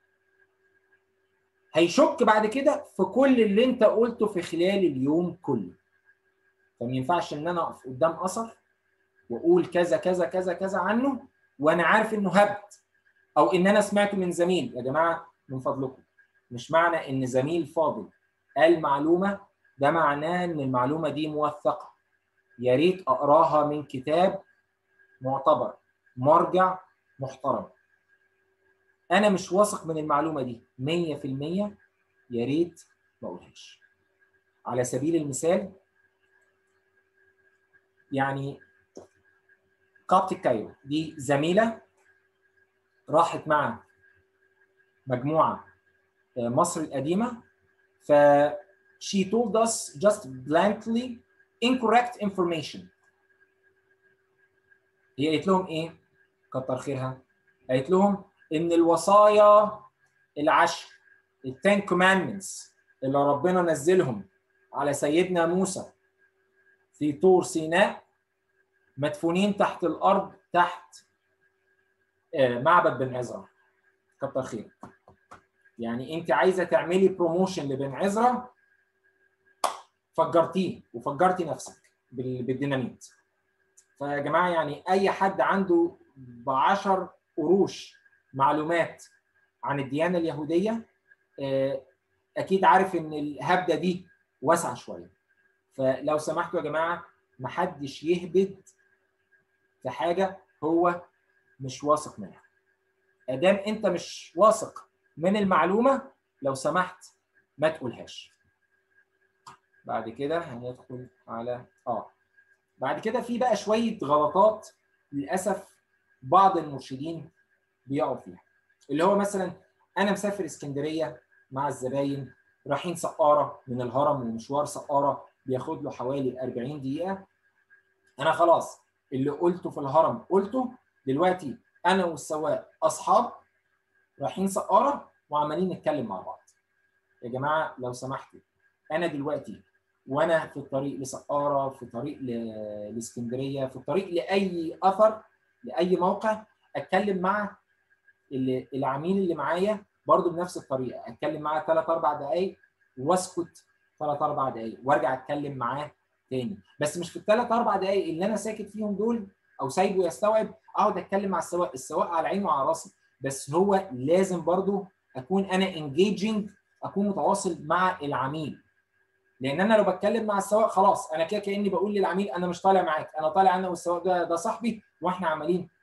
هيشك بعد كده في كل اللي انت قلته في خلال اليوم كله فما ينفعش ان انا اقف قدام اثر واقول كذا كذا كذا كذا عنه وانا عارف انه هبد او ان انا سمعته من زميل يا جماعه من فضلكم مش معنى ان زميل فاضل قال معلومه ده معناه ان المعلومه دي موثقه يا ريت اقراها من كتاب معتبر مرجع محترم انا مش واثق من المعلومه دي 100% يا ريت ما اقولهاش على سبيل المثال يعني قابة الكايرو دي زميله راحت مع مجموعه مصر القديمه ف she told us just blankly incorrect information هي قالت لهم ايه كتر خيرها قالت لهم ان الوصايا العشر التين كوماندمنتس اللي ربنا نزلهم على سيدنا موسى في طور سيناء مدفونين تحت الارض تحت معبد بن عزرا كتر خيرك يعني انت عايزه تعملي بروموشن لبن عزرا فجرتيه وفجرتي نفسك بالديناميت فيا جماعه يعني اي حد عنده ب 10 قروش معلومات عن الديانه اليهوديه اكيد عارف ان الهبده دي واسعه شويه فلو سمحتوا يا جماعه محدش يهبد في حاجه هو مش واثق منها ادام انت مش واثق من المعلومه لو سمحت ما تقولهاش بعد كده هندخل على اه بعد كده في بقى شويه غلطات للاسف بعض المرشدين بيقعوا فيها اللي هو مثلا انا مسافر اسكندريه مع الزباين رايحين سقاره من الهرم ومشوار سقاره بياخد له حوالي 40 دقيقه انا خلاص اللي قلته في الهرم قلته دلوقتي انا والسواق اصحاب رايحين سقاره وعمالين نتكلم مع بعض يا جماعه لو سمحتوا انا دلوقتي وانا في الطريق لسقاره في طريق لاسكندريه في الطريق لاي اثر لاي موقع اتكلم مع اللي العميل اللي معايا برضو بنفس الطريقه اتكلم معاه ثلاث اربع دقائق واسكت ثلاث اربع دقائق وارجع اتكلم معاه تاني بس مش في الثلاث اربع دقائق اللي انا ساكت فيهم دول او سايبه يستوعب اقعد اتكلم مع السواق السواق على عيني وعلى راسي بس هو لازم برضو اكون انا انجيجنج اكون متواصل مع العميل لان انا لو بتكلم مع السواق خلاص انا كده كاني بقول للعميل انا مش طالع معاك انا طالع انا والسواق ده ده صاحبي واحنا عمالين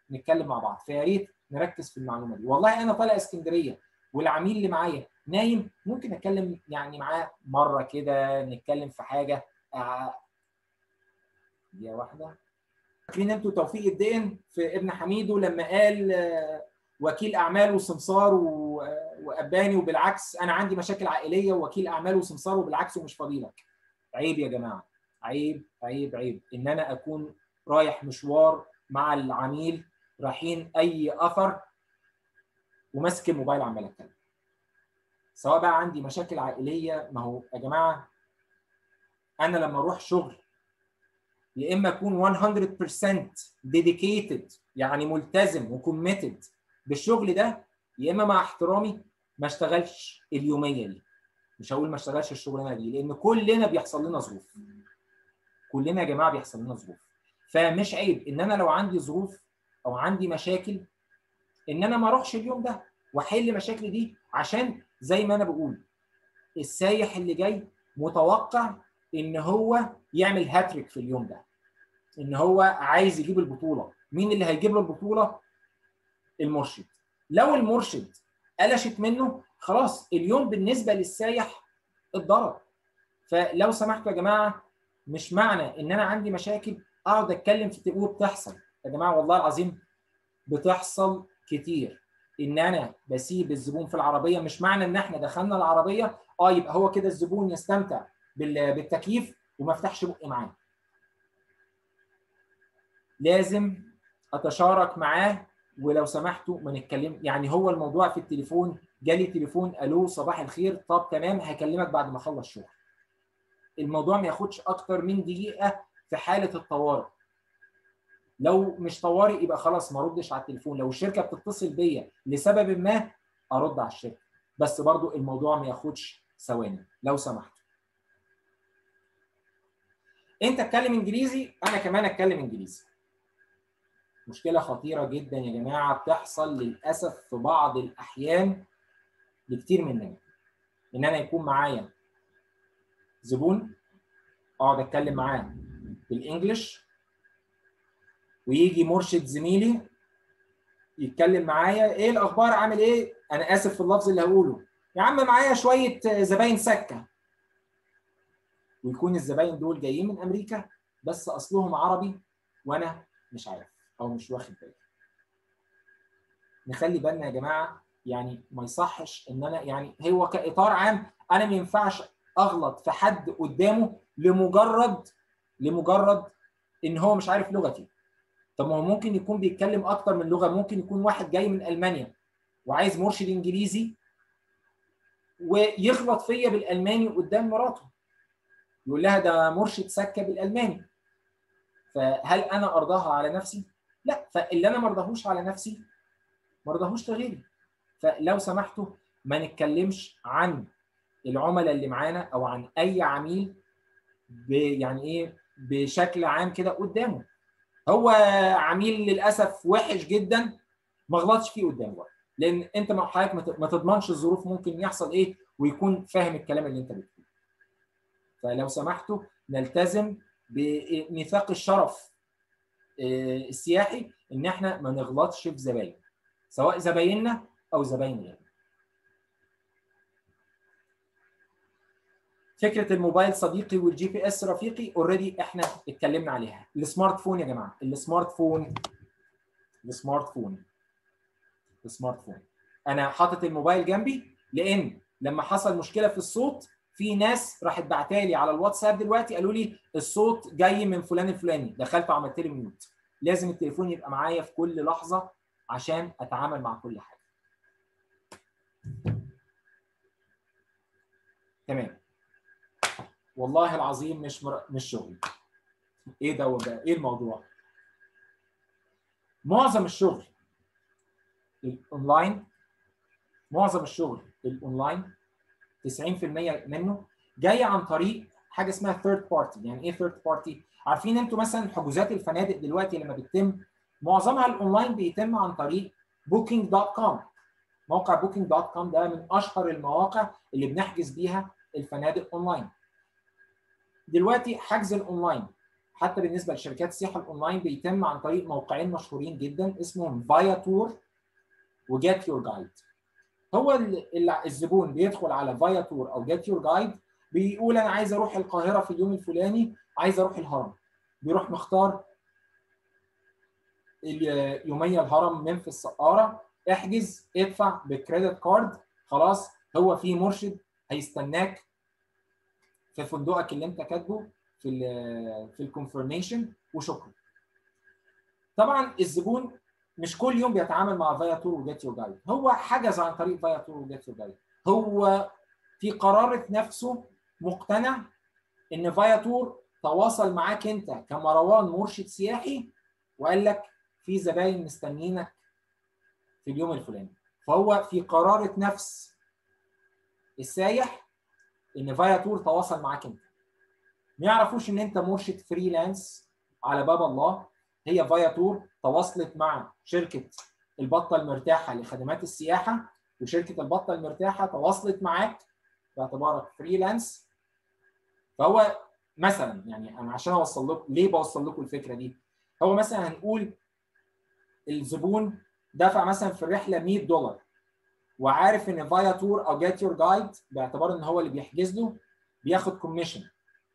نتكلم مع بعض فيا ريت نركز في المعلومه دي والله انا طالع اسكندريه والعميل اللي معايا نايم ممكن اتكلم يعني معاه مره كده نتكلم في حاجه آه دقيقه واحده فاكرين انتوا توفيق الدين في ابن حميدو لما قال آه وكيل اعمال وسمسار واباني وبالعكس انا عندي مشاكل عائليه ووكيل اعمال وسمسار وبالعكس ومش فاضيلك عيب يا جماعه عيب عيب عيب ان انا اكون رايح مشوار مع العميل رايحين اي اثر وماسك الموبايل عمال اتكلم سواء بقى عندي مشاكل عائليه ما هو يا جماعه انا لما اروح شغل يا اما اكون 100% dedicated يعني ملتزم وكوميتد بالشغل ده يا اما مع احترامي ما اشتغلش اليوميه دي مش هقول ما اشتغلش الشغلانه دي لان كلنا بيحصل لنا ظروف كلنا يا جماعه بيحصل لنا ظروف فمش عيب ان انا لو عندي ظروف او عندي مشاكل ان انا ما اروحش اليوم ده واحل مشاكلي دي عشان زي ما انا بقول السايح اللي جاي متوقع ان هو يعمل هاتريك في اليوم ده ان هو عايز يجيب البطوله مين اللي هيجيب له البطوله المرشد لو المرشد قلشت منه خلاص اليوم بالنسبه للسايح اتضرب فلو سمحتوا يا جماعه مش معنى ان انا عندي مشاكل اقعد اتكلم في وبتحصل يا جماعه والله العظيم بتحصل كتير ان انا بسيب الزبون في العربيه مش معنى ان احنا دخلنا العربيه اه يبقى هو كده الزبون يستمتع بالتكييف وما افتحش بقي معاه لازم اتشارك معاه ولو سمحتوا ما نتكلم يعني هو الموضوع في التليفون جالي تليفون الو صباح الخير طب تمام هكلمك بعد ما اخلص شغل الموضوع ما ياخدش اكتر من دقيقه في حاله الطوارئ لو مش طوارئ يبقى خلاص ما ردش على التليفون لو الشركه بتتصل بيا لسبب ما ارد على الشركه بس برضو الموضوع ما ياخدش ثواني لو سمحت انت اتكلم انجليزي انا كمان اتكلم انجليزي مشكله خطيره جدا يا جماعه بتحصل للاسف في بعض الاحيان لكتير مننا ان انا يكون معايا زبون اقعد اتكلم معاه بالانجلش ويجي مرشد زميلي يتكلم معايا ايه الاخبار عامل ايه انا اسف في اللفظ اللي هقوله يا عم معايا شويه زباين سكه ويكون الزباين دول جايين من امريكا بس اصلهم عربي وانا مش عارف او مش واخد بالي نخلي بالنا يا جماعه يعني ما يصحش ان انا يعني هو كاطار عام انا ما ينفعش اغلط في حد قدامه لمجرد لمجرد ان هو مش عارف لغتي طب ما هو ممكن يكون بيتكلم اكتر من لغه ممكن يكون واحد جاي من المانيا وعايز مرشد انجليزي ويغلط فيا بالالماني قدام مراته يقول لها ده مرشد سكه بالالماني فهل انا ارضاها على نفسي لا فاللي انا ما ارضاهوش على نفسي ما ارضاهوش لغيري فلو سمحتوا ما نتكلمش عن العملاء اللي معانا او عن اي عميل يعني ايه بشكل عام كده قدامه هو عميل للاسف وحش جدا ما غلطش فيه قدامه بقى لان انت مع حضرتك ما تضمنش الظروف ممكن يحصل ايه ويكون فاهم الكلام اللي انت بتقوله فلو سمحتوا نلتزم بميثاق الشرف السياحي ان احنا ما نغلطش في زباين سواء زبايننا او زباين غيرنا فكره الموبايل صديقي والجي بي اس رفيقي اوريدي احنا اتكلمنا عليها السمارت فون يا جماعه السمارت فون السمارت فون السمارت فون انا حاطط الموبايل جنبي لان لما حصل مشكله في الصوت في ناس راحت بعتالي على الواتساب دلوقتي قالوا لي الصوت جاي من فلان الفلاني دخلت وعملت لي ميوت لازم التليفون يبقى معايا في كل لحظه عشان اتعامل مع كل حاجه تمام والله العظيم مش مر... مش شغل ايه ده وده ايه الموضوع معظم الشغل الاونلاين معظم الشغل الاونلاين 90% منه جاي عن طريق حاجه اسمها ثيرد بارتي يعني ايه ثيرد بارتي عارفين انتوا مثلا حجوزات الفنادق دلوقتي لما بتتم معظمها الاونلاين بيتم عن طريق بوكينج دوت كوم موقع بوكينج دوت كوم ده من اشهر المواقع اللي بنحجز بيها الفنادق اونلاين دلوقتي حجز الاونلاين حتى بالنسبه لشركات السياحه الاونلاين بيتم عن طريق موقعين مشهورين جدا اسمهم فايا تور وجيت يور جايد هو الزبون بيدخل على فايا تور او جيت يور جايد بيقول انا عايز اروح القاهره في اليوم الفلاني عايز اروح الهرم بيروح مختار يوميه الهرم منفس سقاره احجز ادفع بكريدت كارد خلاص هو في مرشد هيستناك في فندقك اللي انت كاتبه في ال في الكونفرميشن وشكرا. طبعا الزبون مش كل يوم بيتعامل مع فايا تور وجيت يور جايد، هو حجز عن طريق فايا تور وجيت يور جايد، هو في قرارة نفسه مقتنع ان فايا تور تواصل معاك انت كمروان مرشد سياحي وقال لك في زباين مستنيينك في اليوم الفلاني فهو في قرارة نفس السايح ان فايا تور تواصل معاك انت ما يعرفوش ان انت مرشد فريلانس على باب الله هي فايا تور تواصلت مع شركه البطه المرتاحه لخدمات السياحه وشركه البطه المرتاحه تواصلت معاك باعتبارك فريلانس فهو مثلا يعني انا عشان اوصل لكم ليه بوصل لكم الفكره دي هو مثلا هنقول الزبون دفع مثلا في الرحله 100 دولار وعارف ان فايا تور او جيت يور جايد باعتبار ان هو اللي بيحجز له بياخد كوميشن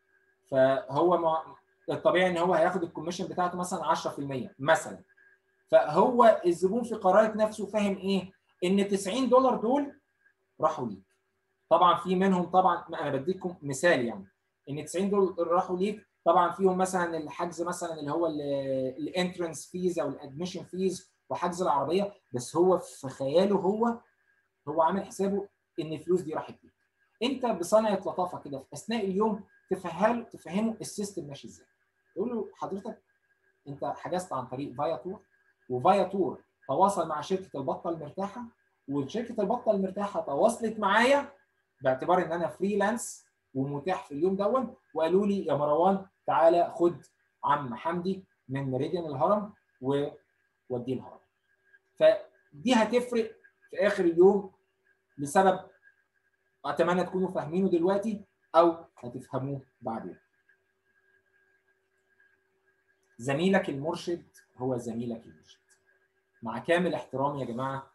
فهو مع... الطبيعي ان هو هياخد الكوميشن بتاعته مثلا 10% مثلا فهو الزبون في قرارة نفسه فاهم ايه؟ ان 90 دولار دول راحوا ليك. طبعا في منهم طبعا انا بديكم مثال يعني ان 90 دولار راحوا ليك طبعا فيهم مثلا الحجز مثلا اللي هو الانترنس فيز او الادميشن فيز وحجز العربيه بس هو في خياله هو هو عامل حسابه ان الفلوس دي راحت ليك. انت بصنعه لطافه كده في اثناء اليوم تفهمه تفهمه السيستم ماشي ازاي. تقول له حضرتك انت حجزت عن طريق فايا تور وفايا تور تواصل مع شركه البطه المرتاحه وشركه البطه المرتاحه تواصلت معايا باعتبار ان انا فريلانس ومتاح في اليوم دون وقالوا لي يا مروان تعالى خد عم حمدي من ميريديان الهرم ووديه الهرم. فدي هتفرق في اخر اليوم لسبب اتمنى تكونوا فاهمينه دلوقتي او هتفهموه بعدين. زميلك المرشد هو زميلك المرشد مع كامل احترامي يا جماعه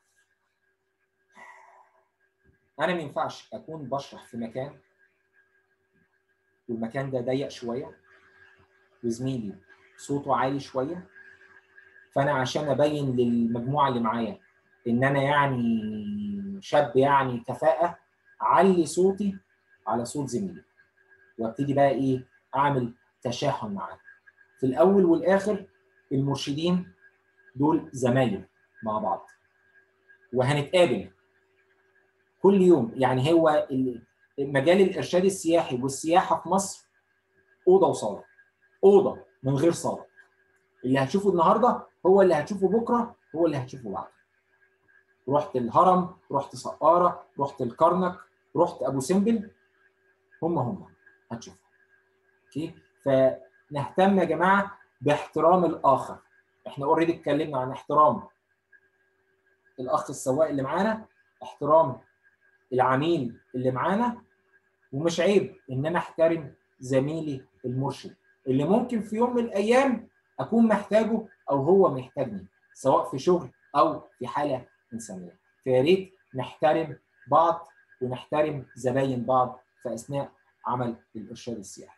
انا ما ينفعش اكون بشرح في مكان والمكان ده ضيق شويه وزميلي صوته عالي شويه فانا عشان ابين للمجموعه اللي معايا ان انا يعني شاب يعني كفاءه علي صوتي على صوت زميلي وابتدي بقى ايه اعمل تشاحن معاه في الاول والاخر المرشدين دول زمايل مع بعض وهنتقابل كل يوم يعني هو مجال الارشاد السياحي والسياحه في مصر اوضه وصاله اوضه من غير صاله اللي هتشوفه النهارده هو اللي هتشوفه بكره هو اللي هتشوفه بعد رحت الهرم رحت سقاره رحت الكرنك رحت ابو سمبل هم هم هتشوفوا اوكي فنهتم يا جماعه باحترام الاخر احنا اوريدي اتكلمنا عن احترام الاخ السواق اللي معانا احترام العميل اللي معانا ومش عيب ان انا احترم زميلي المرشد اللي ممكن في يوم من الايام اكون محتاجه او هو محتاجني سواء في شغل او في حاله انسانيه فيا ريت نحترم بعض ونحترم زباين بعض في اثناء عمل الارشاد السياحي.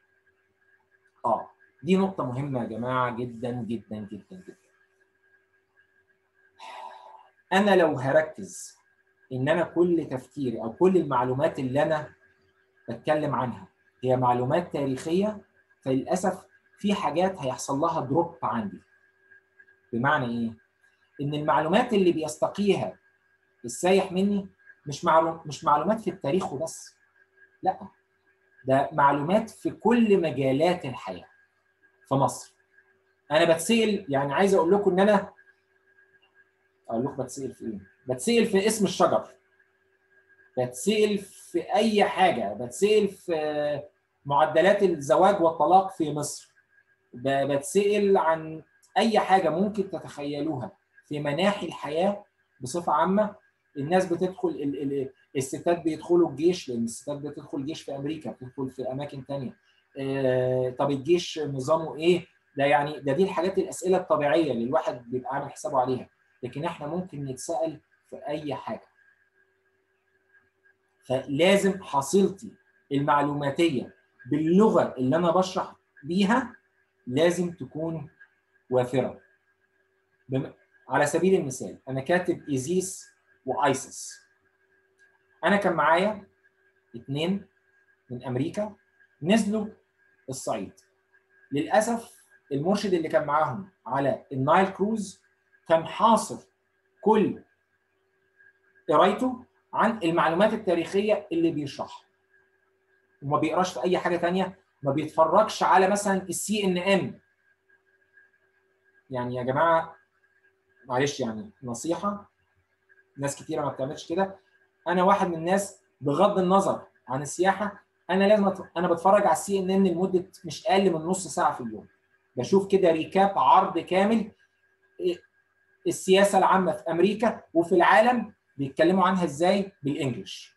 اه دي نقطة مهمة يا جماعة جدا جدا جدا جدا. أنا لو هركز إن أنا كل تفكيري أو كل المعلومات اللي أنا بتكلم عنها هي معلومات تاريخية فللأسف في حاجات هيحصل لها دروب عندي. بمعنى إيه؟ إن المعلومات اللي بيستقيها السايح مني مش معلوم مش معلومات في التاريخ وبس. لا ده معلومات في كل مجالات الحياه في مصر انا بتسال يعني عايز اقول لكم ان انا اقول لكم بتسال في ايه بتسال في اسم الشجر بتسال في اي حاجه بتسال في معدلات الزواج والطلاق في مصر بتسال عن اي حاجه ممكن تتخيلوها في مناحي الحياه بصفه عامه الناس بتدخل ال ال الستات بيدخلوا الجيش لان الستات بتدخل الجيش في امريكا بتدخل في اماكن تانية آه طب الجيش نظامه ايه ده يعني ده دي الحاجات الاسئله الطبيعيه اللي الواحد بيبقى عامل حسابه عليها لكن احنا ممكن نتسال في اي حاجه فلازم حصيلتي المعلوماتيه باللغه اللي انا بشرح بيها لازم تكون وافره بم... على سبيل المثال انا كاتب ايزيس وايسس انا كان معايا اثنين من امريكا نزلوا الصعيد للاسف المرشد اللي كان معاهم على النايل كروز كان حاصر كل قرايته عن المعلومات التاريخيه اللي بيشرحها وما بيقراش في اي حاجه تانية ما بيتفرجش على مثلا السي ان ان يعني يا جماعه معلش يعني نصيحه ناس كتيره ما بتعملش كده انا واحد من الناس بغض النظر عن السياحه انا لازم أت... انا بتفرج على السي ان ان لمده مش اقل من نص ساعه في اليوم بشوف كده ريكاب عرض كامل السياسه العامه في امريكا وفي العالم بيتكلموا عنها ازاي بالانجلش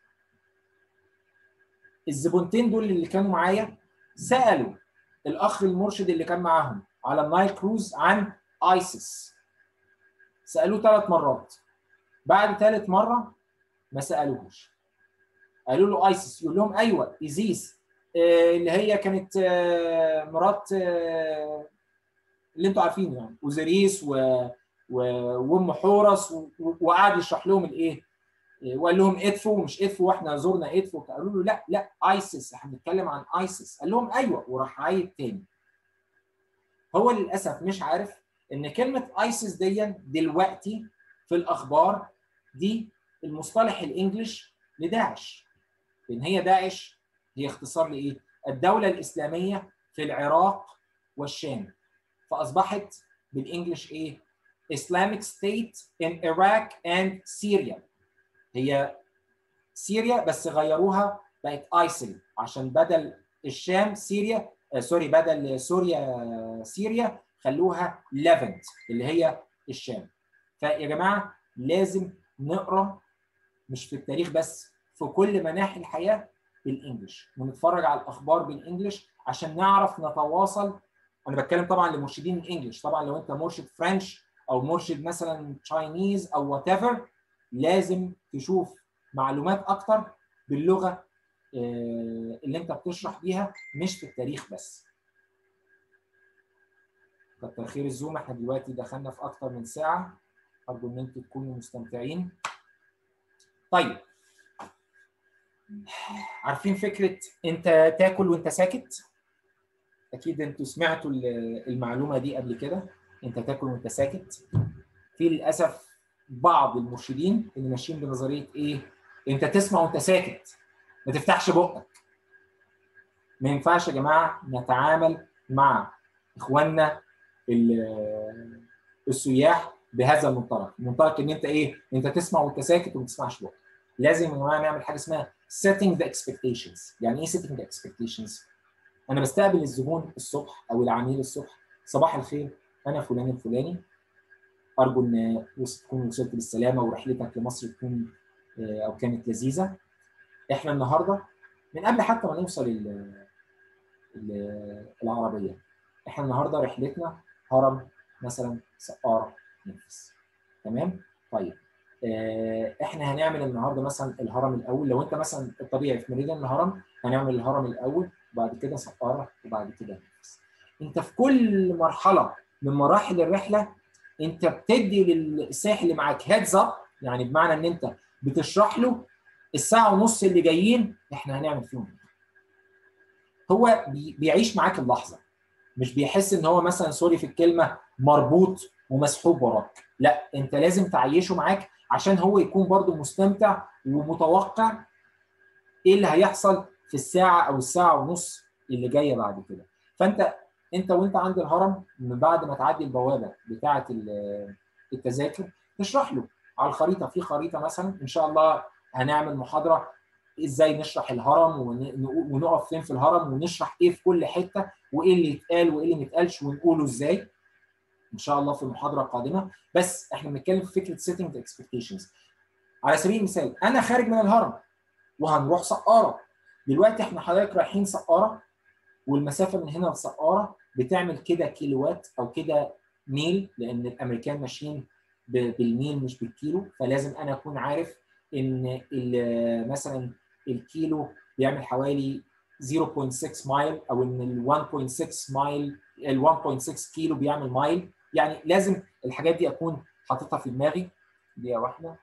الزبونتين دول اللي كانوا معايا سالوا الاخ المرشد اللي كان معاهم على النايل كروز عن ايسس سالوه ثلاث مرات بعد ثالث مره ما سالوهوش قالوا له ايسس يقول لهم ايوه ايزيس آه اللي هي كانت آه مرات آه اللي انتوا عارفينه يعني اوزيريس و وام حورس وقعد يشرح لهم الايه وقال لهم ادفو ومش ادفو واحنا زرنا ادفو قالوا له لا لا ايسس احنا بنتكلم عن ايسس قال لهم ايوه وراح عايد تاني هو للاسف مش عارف ان كلمه ايسس دي دلوقتي في الاخبار دي المصطلح الانجليش لداعش لان هي داعش هي اختصار لايه؟ الدوله الاسلاميه في العراق والشام فاصبحت بالانجلش ايه؟ Islamic State in Iraq and Syria هي سوريا بس غيروها بقت ايسل عشان بدل الشام سوريا آه سوري بدل سوريا سوريا خلوها ليفنت اللي هي الشام فيا جماعه لازم نقرا مش في التاريخ بس في كل مناحي الحياه بالانجلش ونتفرج على الاخبار بالانجلش عشان نعرف نتواصل انا بتكلم طبعا لمرشدين الانجليش طبعا لو انت مرشد فرنش او مرشد مثلا تشاينيز او وات ايفر لازم تشوف معلومات اكتر باللغه اللي انت بتشرح بيها مش في التاريخ بس كتر خير الزوم احنا دلوقتي دخلنا في اكتر من ساعه ارجو ان انتم تكونوا مستمتعين طيب عارفين فكره انت تاكل وانت ساكت اكيد انتوا سمعتوا المعلومه دي قبل كده انت تاكل وانت ساكت في للاسف بعض المرشدين اللي ماشيين بنظريه ايه انت تسمع وانت ساكت ما تفتحش بقك ما ينفعش يا جماعه نتعامل مع اخواننا السياح بهذا المنطلق المنطلق ان انت ايه انت تسمع وانت ساكت وما تسمعش بقك لازم يا جماعه نعمل حاجه اسمها setting the expectations يعني ايه setting the expectations انا بستقبل الزبون الصبح او العميل الصبح صباح الخير انا فلان الفلاني ارجو ان تكون وصلت بالسلامه ورحلتك لمصر تكون او كانت لذيذه احنا النهارده من قبل حتى ما نوصل ال ال العربيه احنا النهارده رحلتنا هرم مثلا سقاره نفس تمام طيب احنا هنعمل النهارده مثلا الهرم الاول لو انت مثلا الطبيعي في ميريديان الهرم هنعمل الهرم الاول وبعد كده سقاره وبعد كده نفس انت في كل مرحله من مراحل الرحله انت بتدي للسائح اللي معاك هيدز اب يعني بمعنى ان انت بتشرح له الساعه ونص اللي جايين احنا هنعمل فيهم هو بيعيش معاك اللحظه مش بيحس ان هو مثلا سوري في الكلمه مربوط ومسحوب وراك لا انت لازم تعيشه معاك عشان هو يكون برضو مستمتع ومتوقع ايه اللي هيحصل في الساعه او الساعه ونص اللي جايه بعد كده فانت انت وانت عند الهرم من بعد ما تعدي البوابه بتاعه التذاكر تشرح له على الخريطه في خريطه مثلا ان شاء الله هنعمل محاضره ازاي نشرح الهرم ونقف فين في الهرم ونشرح ايه في كل حته وايه اللي يتقال وايه اللي ما يتقالش ونقوله ازاي ان شاء الله في المحاضره القادمه بس احنا بنتكلم في فكره سيتنج اكسبكتيشنز على سبيل المثال انا خارج من الهرم وهنروح سقاره دلوقتي احنا حضرتك رايحين سقاره والمسافه من هنا لسقاره بتعمل كده كيلوات او كده ميل لان الامريكان ماشيين بالميل مش بالكيلو فلازم انا اكون عارف ان مثلا الكيلو بيعمل حوالي 0.6 مايل او ان ال 1.6 مايل ال 1.6 كيلو بيعمل مايل يعني لازم الحاجات دي اكون حاططها في دماغي دقيقه واحده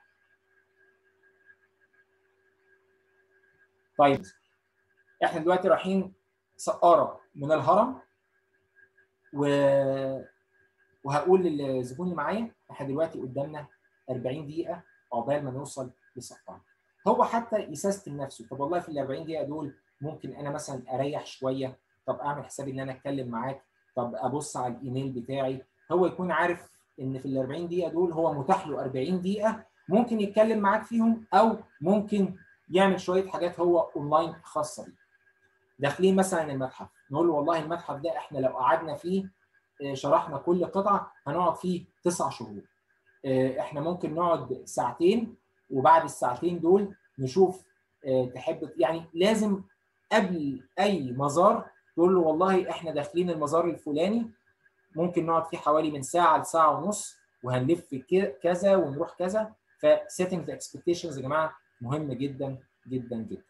طيب احنا دلوقتي رايحين سقاره من الهرم و وهقول للزبون اللي معايا احنا دلوقتي قدامنا 40 دقيقه عقبال ما نوصل لسقاره هو حتى يسيستم نفسه طب والله في ال 40 دقيقه دول ممكن انا مثلا اريح شويه طب اعمل حسابي ان انا اتكلم معاك طب ابص على الايميل بتاعي هو يكون عارف ان في ال 40 دقيقه دول هو متاح له 40 دقيقه ممكن يتكلم معاك فيهم او ممكن يعمل شويه حاجات هو اونلاين خاصه بيه داخلين مثلا المتحف نقول له والله المتحف ده احنا لو قعدنا فيه شرحنا كل قطعه هنقعد فيه تسع شهور احنا ممكن نقعد ساعتين وبعد الساعتين دول نشوف تحب يعني لازم قبل اي مزار تقول له والله احنا داخلين المزار الفلاني ممكن نقعد فيه حوالي من ساعه لساعه ونص وهنلف كذا ونروح كذا فسيتنج ذا اكسبكتيشنز يا جماعه مهم جدا جدا جدا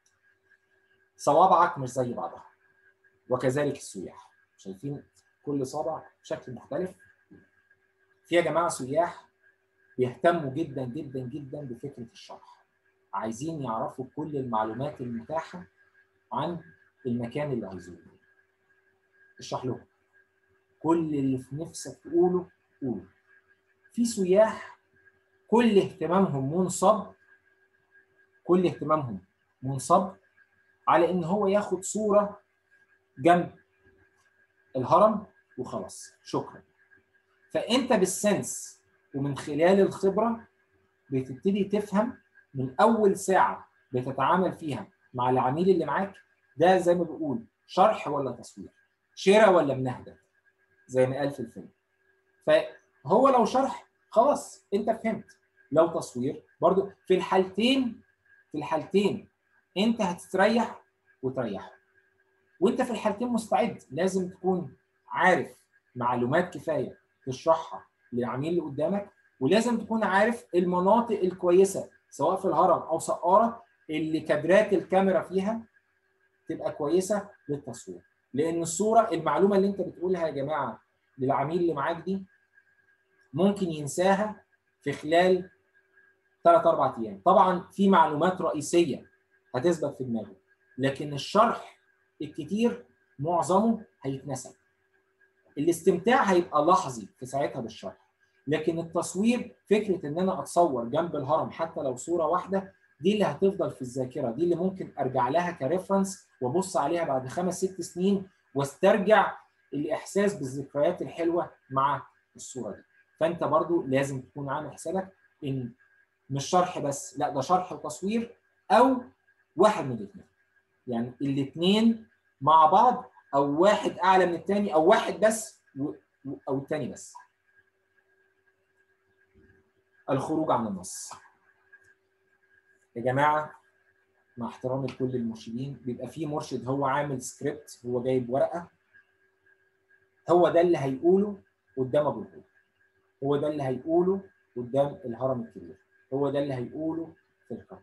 صوابعك مش زي بعضها وكذلك السياح شايفين كل صابع بشكل مختلف في يا جماعه سياح بيهتموا جدا جدا جدا بفكره الشرح عايزين يعرفوا كل المعلومات المتاحه عن المكان اللي هيزوروه اشرح لهم كل اللي في نفسك تقوله قوله في سياح كل اهتمامهم منصب كل اهتمامهم منصب على ان هو ياخد صوره جنب الهرم وخلاص شكرا فانت بالسنس ومن خلال الخبره بتبتدي تفهم من اول ساعه بتتعامل فيها مع العميل اللي معاك ده زي ما بقول شرح ولا تصوير شراء ولا منهدة زي ما قال في الفيلم فهو لو شرح خلاص انت فهمت لو تصوير برضو في الحالتين في الحالتين انت هتستريح وتريحه وانت في الحالتين مستعد لازم تكون عارف معلومات كفايه تشرحها للعميل اللي قدامك ولازم تكون عارف المناطق الكويسه سواء في الهرم او سقاره اللي كادرات الكاميرا فيها تبقى كويسه للتصوير لان الصوره المعلومه اللي انت بتقولها يا جماعه للعميل اللي معاك دي ممكن ينساها في خلال ثلاث اربع ايام طبعا في معلومات رئيسيه هتثبت في دماغه لكن الشرح الكتير معظمه هيتنسى الاستمتاع هيبقى لحظي في ساعتها بالشرح لكن التصوير فكره ان انا اتصور جنب الهرم حتى لو صوره واحده دي اللي هتفضل في الذاكره دي اللي ممكن ارجع لها كريفرنس وابص عليها بعد خمس ست سنين واسترجع الاحساس بالذكريات الحلوه مع الصوره دي فانت برضو لازم تكون عامل حسابك ان مش شرح بس لا ده شرح وتصوير او واحد من الاثنين يعني الاثنين مع بعض او واحد اعلى من الثاني او واحد بس او الثاني بس الخروج عن النص يا جماعه مع احترامي لكل المرشدين بيبقى في مرشد هو عامل سكريبت هو جايب ورقه هو ده اللي هيقوله قدام ابو الهول هو ده اللي هيقوله قدام الهرم الكبير هو ده اللي هيقوله في القرن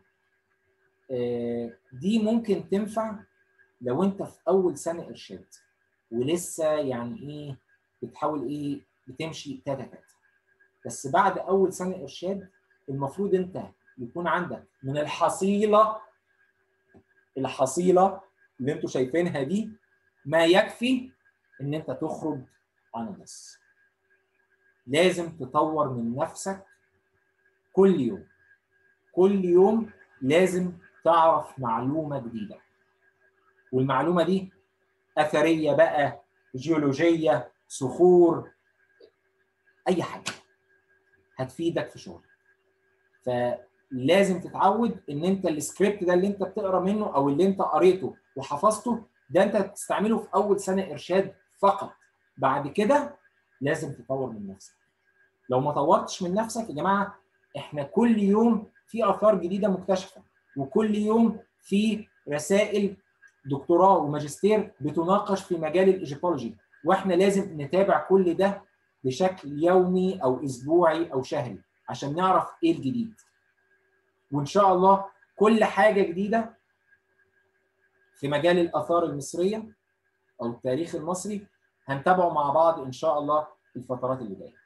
دي ممكن تنفع لو انت في اول سنه ارشاد ولسه يعني ايه بتحاول ايه بتمشي تاتا تاتا بس بعد اول سنه ارشاد المفروض انت يكون عندك من الحصيله الحصيله اللي انتوا شايفينها دي ما يكفي ان انت تخرج عن النص لازم تطور من نفسك كل يوم كل يوم لازم تعرف معلومه جديده والمعلومه دي اثريه بقى جيولوجيه صخور اي حاجه هتفيدك في شغلك فلازم تتعود ان انت السكريبت ده اللي انت بتقرا منه او اللي انت قريته وحفظته ده انت تستعمله في اول سنه ارشاد فقط بعد كده لازم تطور من نفسك لو ما طورتش من نفسك يا جماعه احنا كل يوم في اثار جديده مكتشفه وكل يوم في رسائل دكتوراه وماجستير بتناقش في مجال الايجيبولوجي واحنا لازم نتابع كل ده بشكل يومي او اسبوعي او شهري عشان نعرف ايه الجديد وان شاء الله كل حاجه جديده في مجال الاثار المصريه او التاريخ المصري هنتابعه مع بعض ان شاء الله في الفترات اللي جايه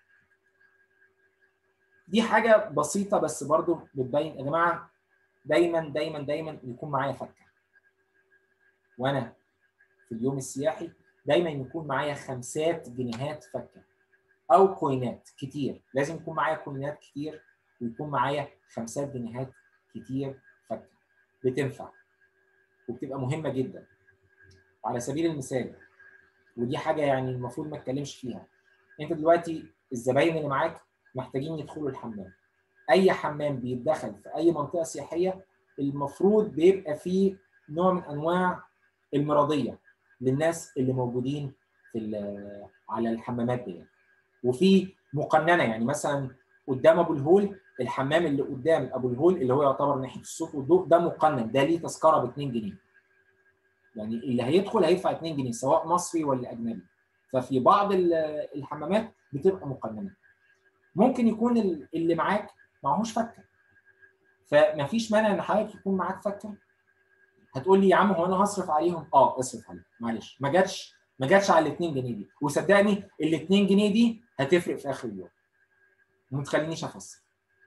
دي حاجه بسيطه بس برضو بتبين يا جماعه دايما دايما دايما يكون معايا فكه وانا في اليوم السياحي دايما يكون معايا خمسات جنيهات فكه او كوينات كتير لازم يكون معايا كوينات كتير ويكون معايا خمسات جنيهات كتير فكه بتنفع وبتبقى مهمه جدا على سبيل المثال ودي حاجه يعني المفروض ما اتكلمش فيها انت دلوقتي الزباين اللي معاك محتاجين يدخلوا الحمام اي حمام بيتدخل في اي منطقه سياحيه المفروض بيبقى فيه نوع من انواع المرضيه للناس اللي موجودين في على الحمامات دي وفي مقننه يعني مثلا قدام ابو الهول الحمام اللي قدام ابو الهول اللي هو يعتبر ناحيه الصوت والضوء ده مقنن ده ليه تذكره ب 2 جنيه يعني اللي هيدخل هيدفع 2 جنيه سواء مصري ولا اجنبي ففي بعض الحمامات بتبقى مقننه ممكن يكون اللي معاك معهوش فكه فمفيش مانع ان حضرتك يكون معاك فكه هتقول لي يا عم هو انا هصرف عليهم اه اصرف عليهم معلش ما جاتش ما جاتش على ال 2 جنيه دي وصدقني ال 2 جنيه دي هتفرق في اخر اليوم وما تخلينيش افسر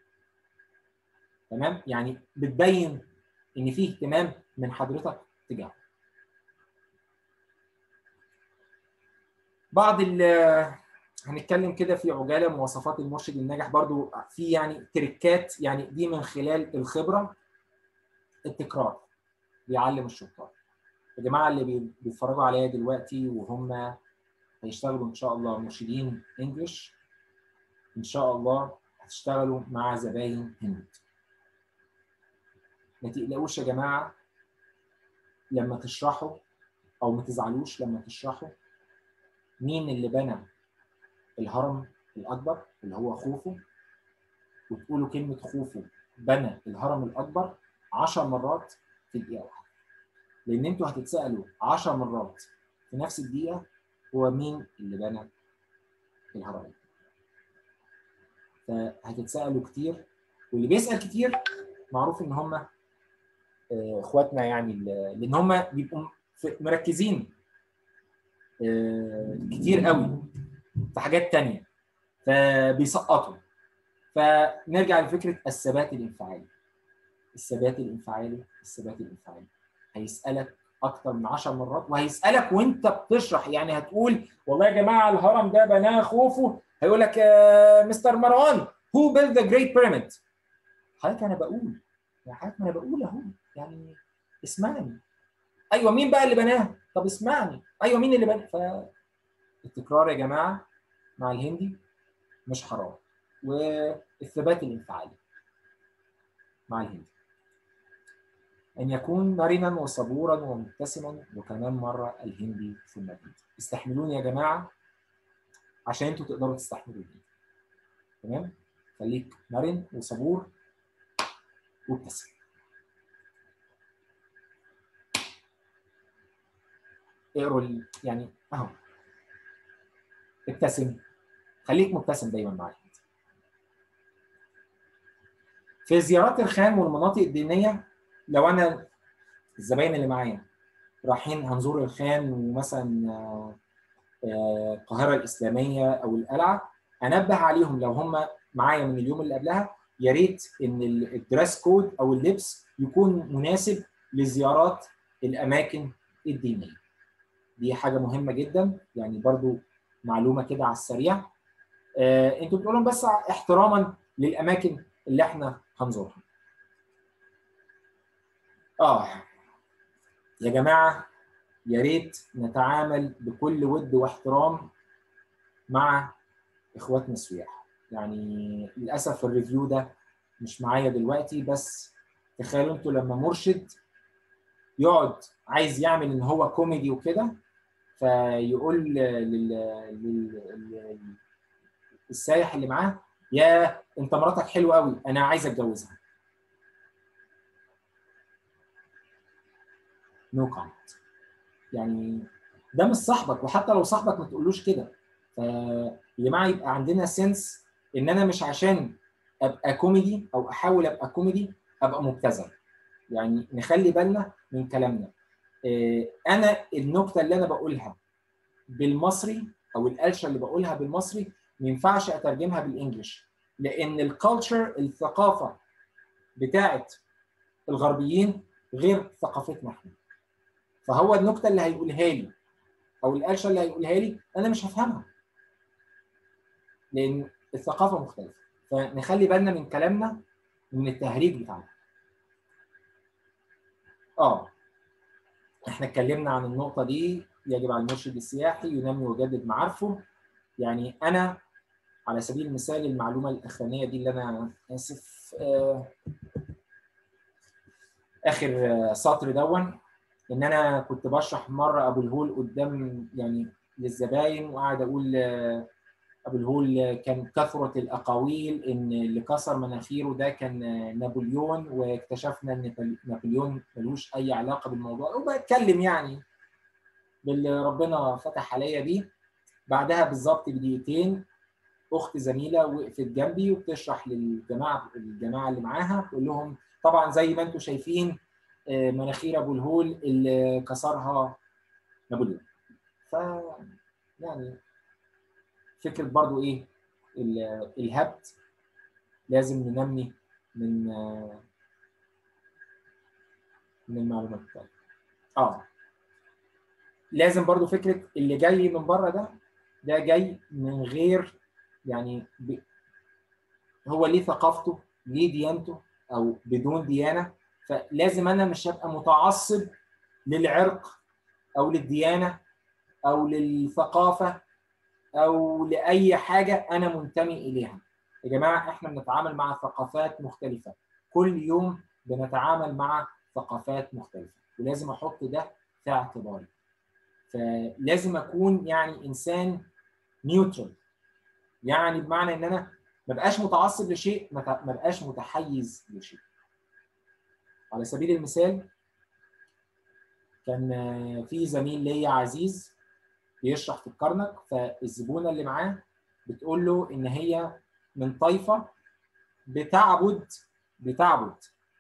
تمام يعني بتبين ان في اهتمام من حضرتك تجاهه بعض ال هنتكلم كده في عجاله مواصفات المرشد الناجح برضو في يعني تريكات يعني دي من خلال الخبره التكرار بيعلم الشطار يا جماعه اللي بيتفرجوا عليا دلوقتي وهم هيشتغلوا ان شاء الله مرشدين انجلش ان شاء الله هتشتغلوا مع زباين هند ما تقلقوش يا جماعه لما تشرحوا او ما تزعلوش لما تشرحوا مين اللي بنى الهرم الاكبر اللي هو خوفو وتقولوا كلمه خوفو بنى الهرم الاكبر 10 مرات في دقيقه واحده لان انتوا هتتسالوا 10 مرات في نفس الدقيقه هو مين اللي بنى الهرم فهتتسالوا كتير واللي بيسال كتير معروف ان هم اخواتنا يعني لان هم بيبقوا مركزين كتير قوي في حاجات تانية فبيسقطوا فنرجع لفكره الثبات الانفعالي الثبات الانفعالي الثبات الانفعالي هيسالك اكتر من 10 مرات وهيسالك وانت بتشرح يعني هتقول والله يا جماعه الهرم ده بناه خوفو هيقول لك مستر مروان هو بيلد ذا جريت بيراميد حضرتك انا بقول يا حضرتك انا بقول اهو يعني اسمعني ايوه مين بقى اللي بناه طب اسمعني ايوه مين اللي بناه فالتكرار يا جماعه مع الهندي مش حرام والثبات الانفعالي مع الهندي أن يكون مرنا وصبورا ومبتسما وكمان مرة الهندي ثم الهندي استحملوني يا جماعة عشان انتوا تقدروا تستحملوا الهندي تمام خليك مرن وصبور وابتسم اقروا ال... يعني اهو ابتسم خليك مبتسم دايما مع الهندي في زيارات الخان والمناطق الدينيه لو انا الزباين اللي معايا رايحين هنزور الخان ومثلا القاهره الاسلاميه او القلعه انبه عليهم لو هم معايا من اليوم اللي قبلها يا ريت ان الدريس كود او اللبس يكون مناسب لزيارات الاماكن الدينيه دي حاجه مهمه جدا يعني برضو معلومه كده على السريع آه انتوا بتقولوا بس احتراما للاماكن اللي احنا هنزورها اه يا جماعه يا ريت نتعامل بكل ود واحترام مع اخواتنا السياح يعني للاسف الريفيو ده مش معايا دلوقتي بس تخيلوا انتوا لما مرشد يقعد عايز يعمل ان هو كوميدي وكده فيقول لل... لل... السايح اللي معاه يا انت مراتك حلوه قوي انا عايز اتجوزها نو no كومنت يعني ده مش صاحبك وحتى لو صاحبك ما تقولوش كده فيا جماعه يبقى عندنا سنس ان انا مش عشان ابقى كوميدي او احاول ابقى كوميدي ابقى مبتذل يعني نخلي بالنا من كلامنا انا النكته اللي انا بقولها بالمصري او القلشه اللي بقولها بالمصري ما ينفعش اترجمها بالانجلش لان الكالتشر الثقافه بتاعت الغربيين غير ثقافتنا احنا فهو النكته اللي هيقولها لي او القلشه اللي هيقولها لي انا مش هفهمها لان الثقافه مختلفه فنخلي بالنا من كلامنا من التهريج بتاعنا اه احنا اتكلمنا عن النقطه دي يجب على المرشد السياحي ينمي ويجدد معارفه يعني انا على سبيل المثال المعلومه الاخرانيه دي اللي انا اسف آه اخر سطر دون ان انا كنت بشرح مره ابو الهول قدام يعني للزباين وقاعد اقول ابو الهول كان كثره الاقاويل ان اللي كسر مناخيره ده كان نابليون واكتشفنا ان نابليون ملوش اي علاقه بالموضوع وبتكلم يعني باللي ربنا فتح عليا بيه بعدها بالظبط بدقيقتين اخت زميله وقفت جنبي وبتشرح للجماعه الجماعه اللي معاها تقول لهم طبعا زي ما انتم شايفين مناخير ابو الهول اللي كسرها نابليون ف يعني فكره برضو ايه الهبت لازم ننمي من من المعلومات بتاعتنا اه لازم برضو فكره اللي جاي من بره ده ده جاي من غير يعني ب... هو ليه ثقافته ليه ديانته او بدون ديانه فلازم انا مش هبقى متعصب للعرق او للديانه او للثقافه او لاي حاجه انا منتمي اليها يا جماعه احنا بنتعامل مع ثقافات مختلفه كل يوم بنتعامل مع ثقافات مختلفه ولازم احط ده في اعتباري فلازم اكون يعني انسان نيوترال يعني بمعنى ان انا ما بقاش متعصب لشيء ما بقاش متحيز لشيء على سبيل المثال كان في زميل ليا عزيز بيشرح في الكرنك فالزبونه اللي معاه بتقول له ان هي من طائفه بتعبد بتعبد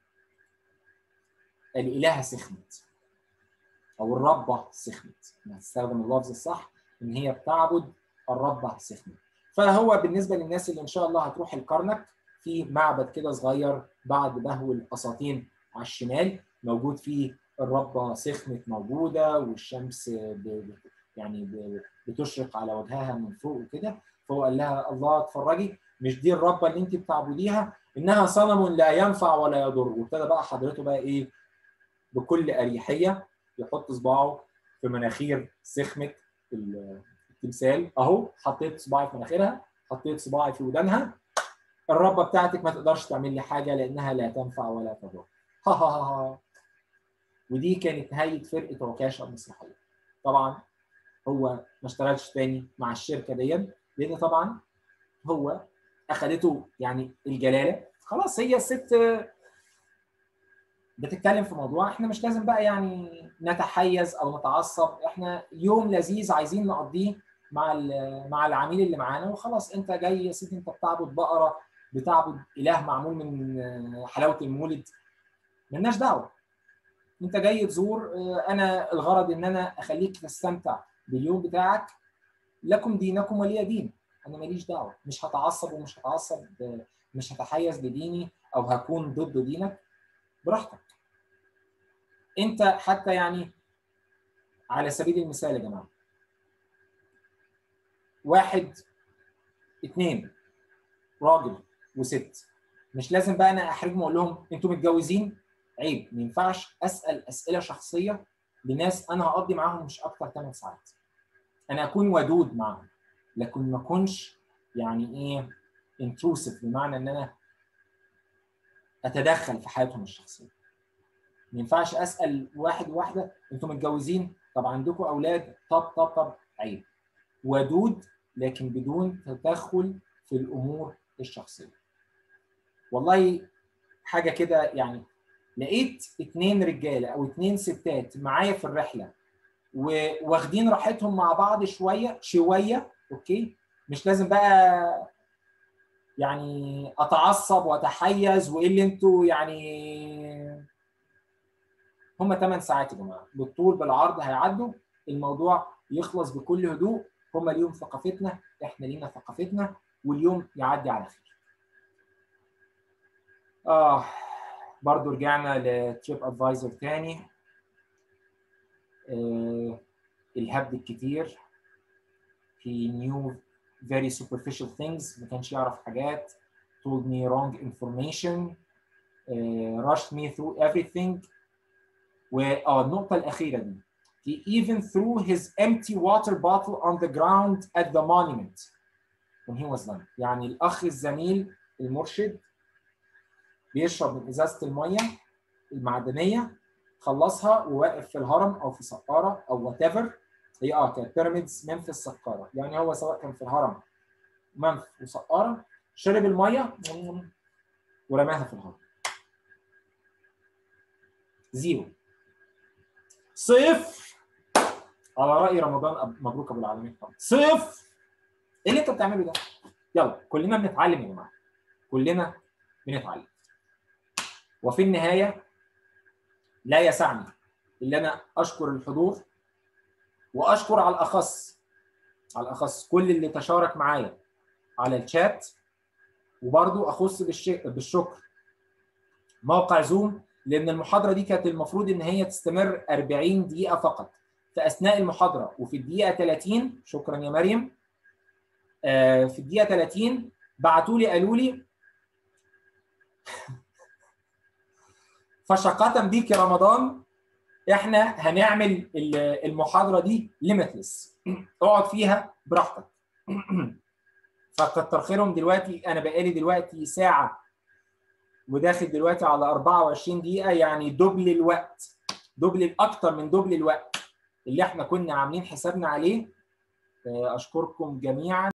الالهه سخمت او الربه سخمت هستخدم اللفظ الصح ان هي بتعبد الربه سخمت فهو بالنسبه للناس اللي ان شاء الله هتروح الكرنك في معبد كده صغير بعد بهو الاساطين على الشمال موجود فيه الربه سخمت موجوده والشمس ب... يعني ب... بتشرق على وجهها من فوق وكده فهو قال لها الله اتفرجي مش دي الربه اللي انت بتعبديها انها صنم لا ينفع ولا يضر وابتدى بقى حضرته بقى ايه بكل اريحيه يحط صباعه في مناخير سخمه التمثال اهو حطيت صباعي في مناخيرها حطيت صباعي في ودانها الربه بتاعتك ما تقدرش تعمل لي حاجه لانها لا تنفع ولا تضر ها ها ها ودي كانت نهايه فرقه عكاشه المسرحيه طبعا هو ما اشتغلش تاني مع الشركه دي لان طبعا هو اخذته يعني الجلاله خلاص هي الست بتتكلم في موضوع احنا مش لازم بقى يعني نتحيز او نتعصب احنا يوم لذيذ عايزين نقضيه مع مع العميل اللي معانا وخلاص انت جاي يا سيدي انت بتعبد بقره بتعبد اله معمول من حلاوه المولد ملناش دعوه انت جاي تزور انا الغرض ان انا اخليك تستمتع باليوم بتاعك لكم دينكم ولي دين انا ماليش دعوه مش هتعصب ومش هتعصب مش هتحيز لديني او هكون ضد دينك براحتك انت حتى يعني على سبيل المثال يا جماعه واحد اتنين راجل وست مش لازم بقى انا احرجهم واقول لهم انتوا متجوزين عيب ما ينفعش اسال اسئله شخصيه لناس انا هقضي معاهم مش اكتر 8 ساعات انا اكون ودود معاهم لكن ما اكونش يعني ايه انتروسيف بمعنى ان انا اتدخل في حياتهم الشخصيه ما ينفعش اسال واحد واحده انتوا متجوزين طب عندكم اولاد طب طب طب عيب ودود لكن بدون تدخل في الامور الشخصيه والله حاجه كده يعني لقيت اتنين رجاله او اتنين ستات معايا في الرحله وواخدين راحتهم مع بعض شويه شويه اوكي مش لازم بقى يعني اتعصب واتحيز وايه اللي انتوا يعني هم 8 ساعات يا جماعه بالطول بالعرض هيعدوا الموضوع يخلص بكل هدوء هم ليهم ثقافتنا احنا لينا ثقافتنا واليوم يعدي على خير. اه برضو رجعنا لتريب ادفايزر تاني آه الهبد الكتير he knew very superficial things ما كانش يعرف حاجات told me wrong information uh, rushed me through everything واه النقطة الأخيرة دي he even threw his empty water bottle on the ground at the monument when he was done يعني الأخ الزميل المرشد بيشرب من إزازة المية المعدنية خلصها وواقف في الهرم أو في سقارة أو وات ايفر هي اه كانت بيراميدز منفس سقارة يعني هو سواء كان في الهرم منف وسقارة شرب المية ورماها في الهرم زيرو صفر على رأي رمضان مبروك أبو العالمين صفر إيه اللي أنت بتعمله ده؟ يلا كلنا بنتعلم يا جماعة كلنا بنتعلم وفي النهاية لا يسعني إلا أنا أشكر الحضور وأشكر على الأخص على الأخص كل اللي تشارك معايا على الشات وبرضو أخص بالشكر موقع زوم لأن المحاضرة دي كانت المفروض إن هي تستمر 40 دقيقة فقط في أثناء المحاضرة وفي الدقيقة 30 شكرا يا مريم آه في الدقيقة 30 بعتوا لي قالوا لي فشقة بيك يا رمضان احنا هنعمل المحاضره دي ليميتلس اقعد فيها براحتك فكتر خيرهم دلوقتي انا بقالي دلوقتي ساعه وداخل دلوقتي على 24 دقيقه يعني دبل الوقت دبل اكتر من دبل الوقت اللي احنا كنا عاملين حسابنا عليه اشكركم جميعا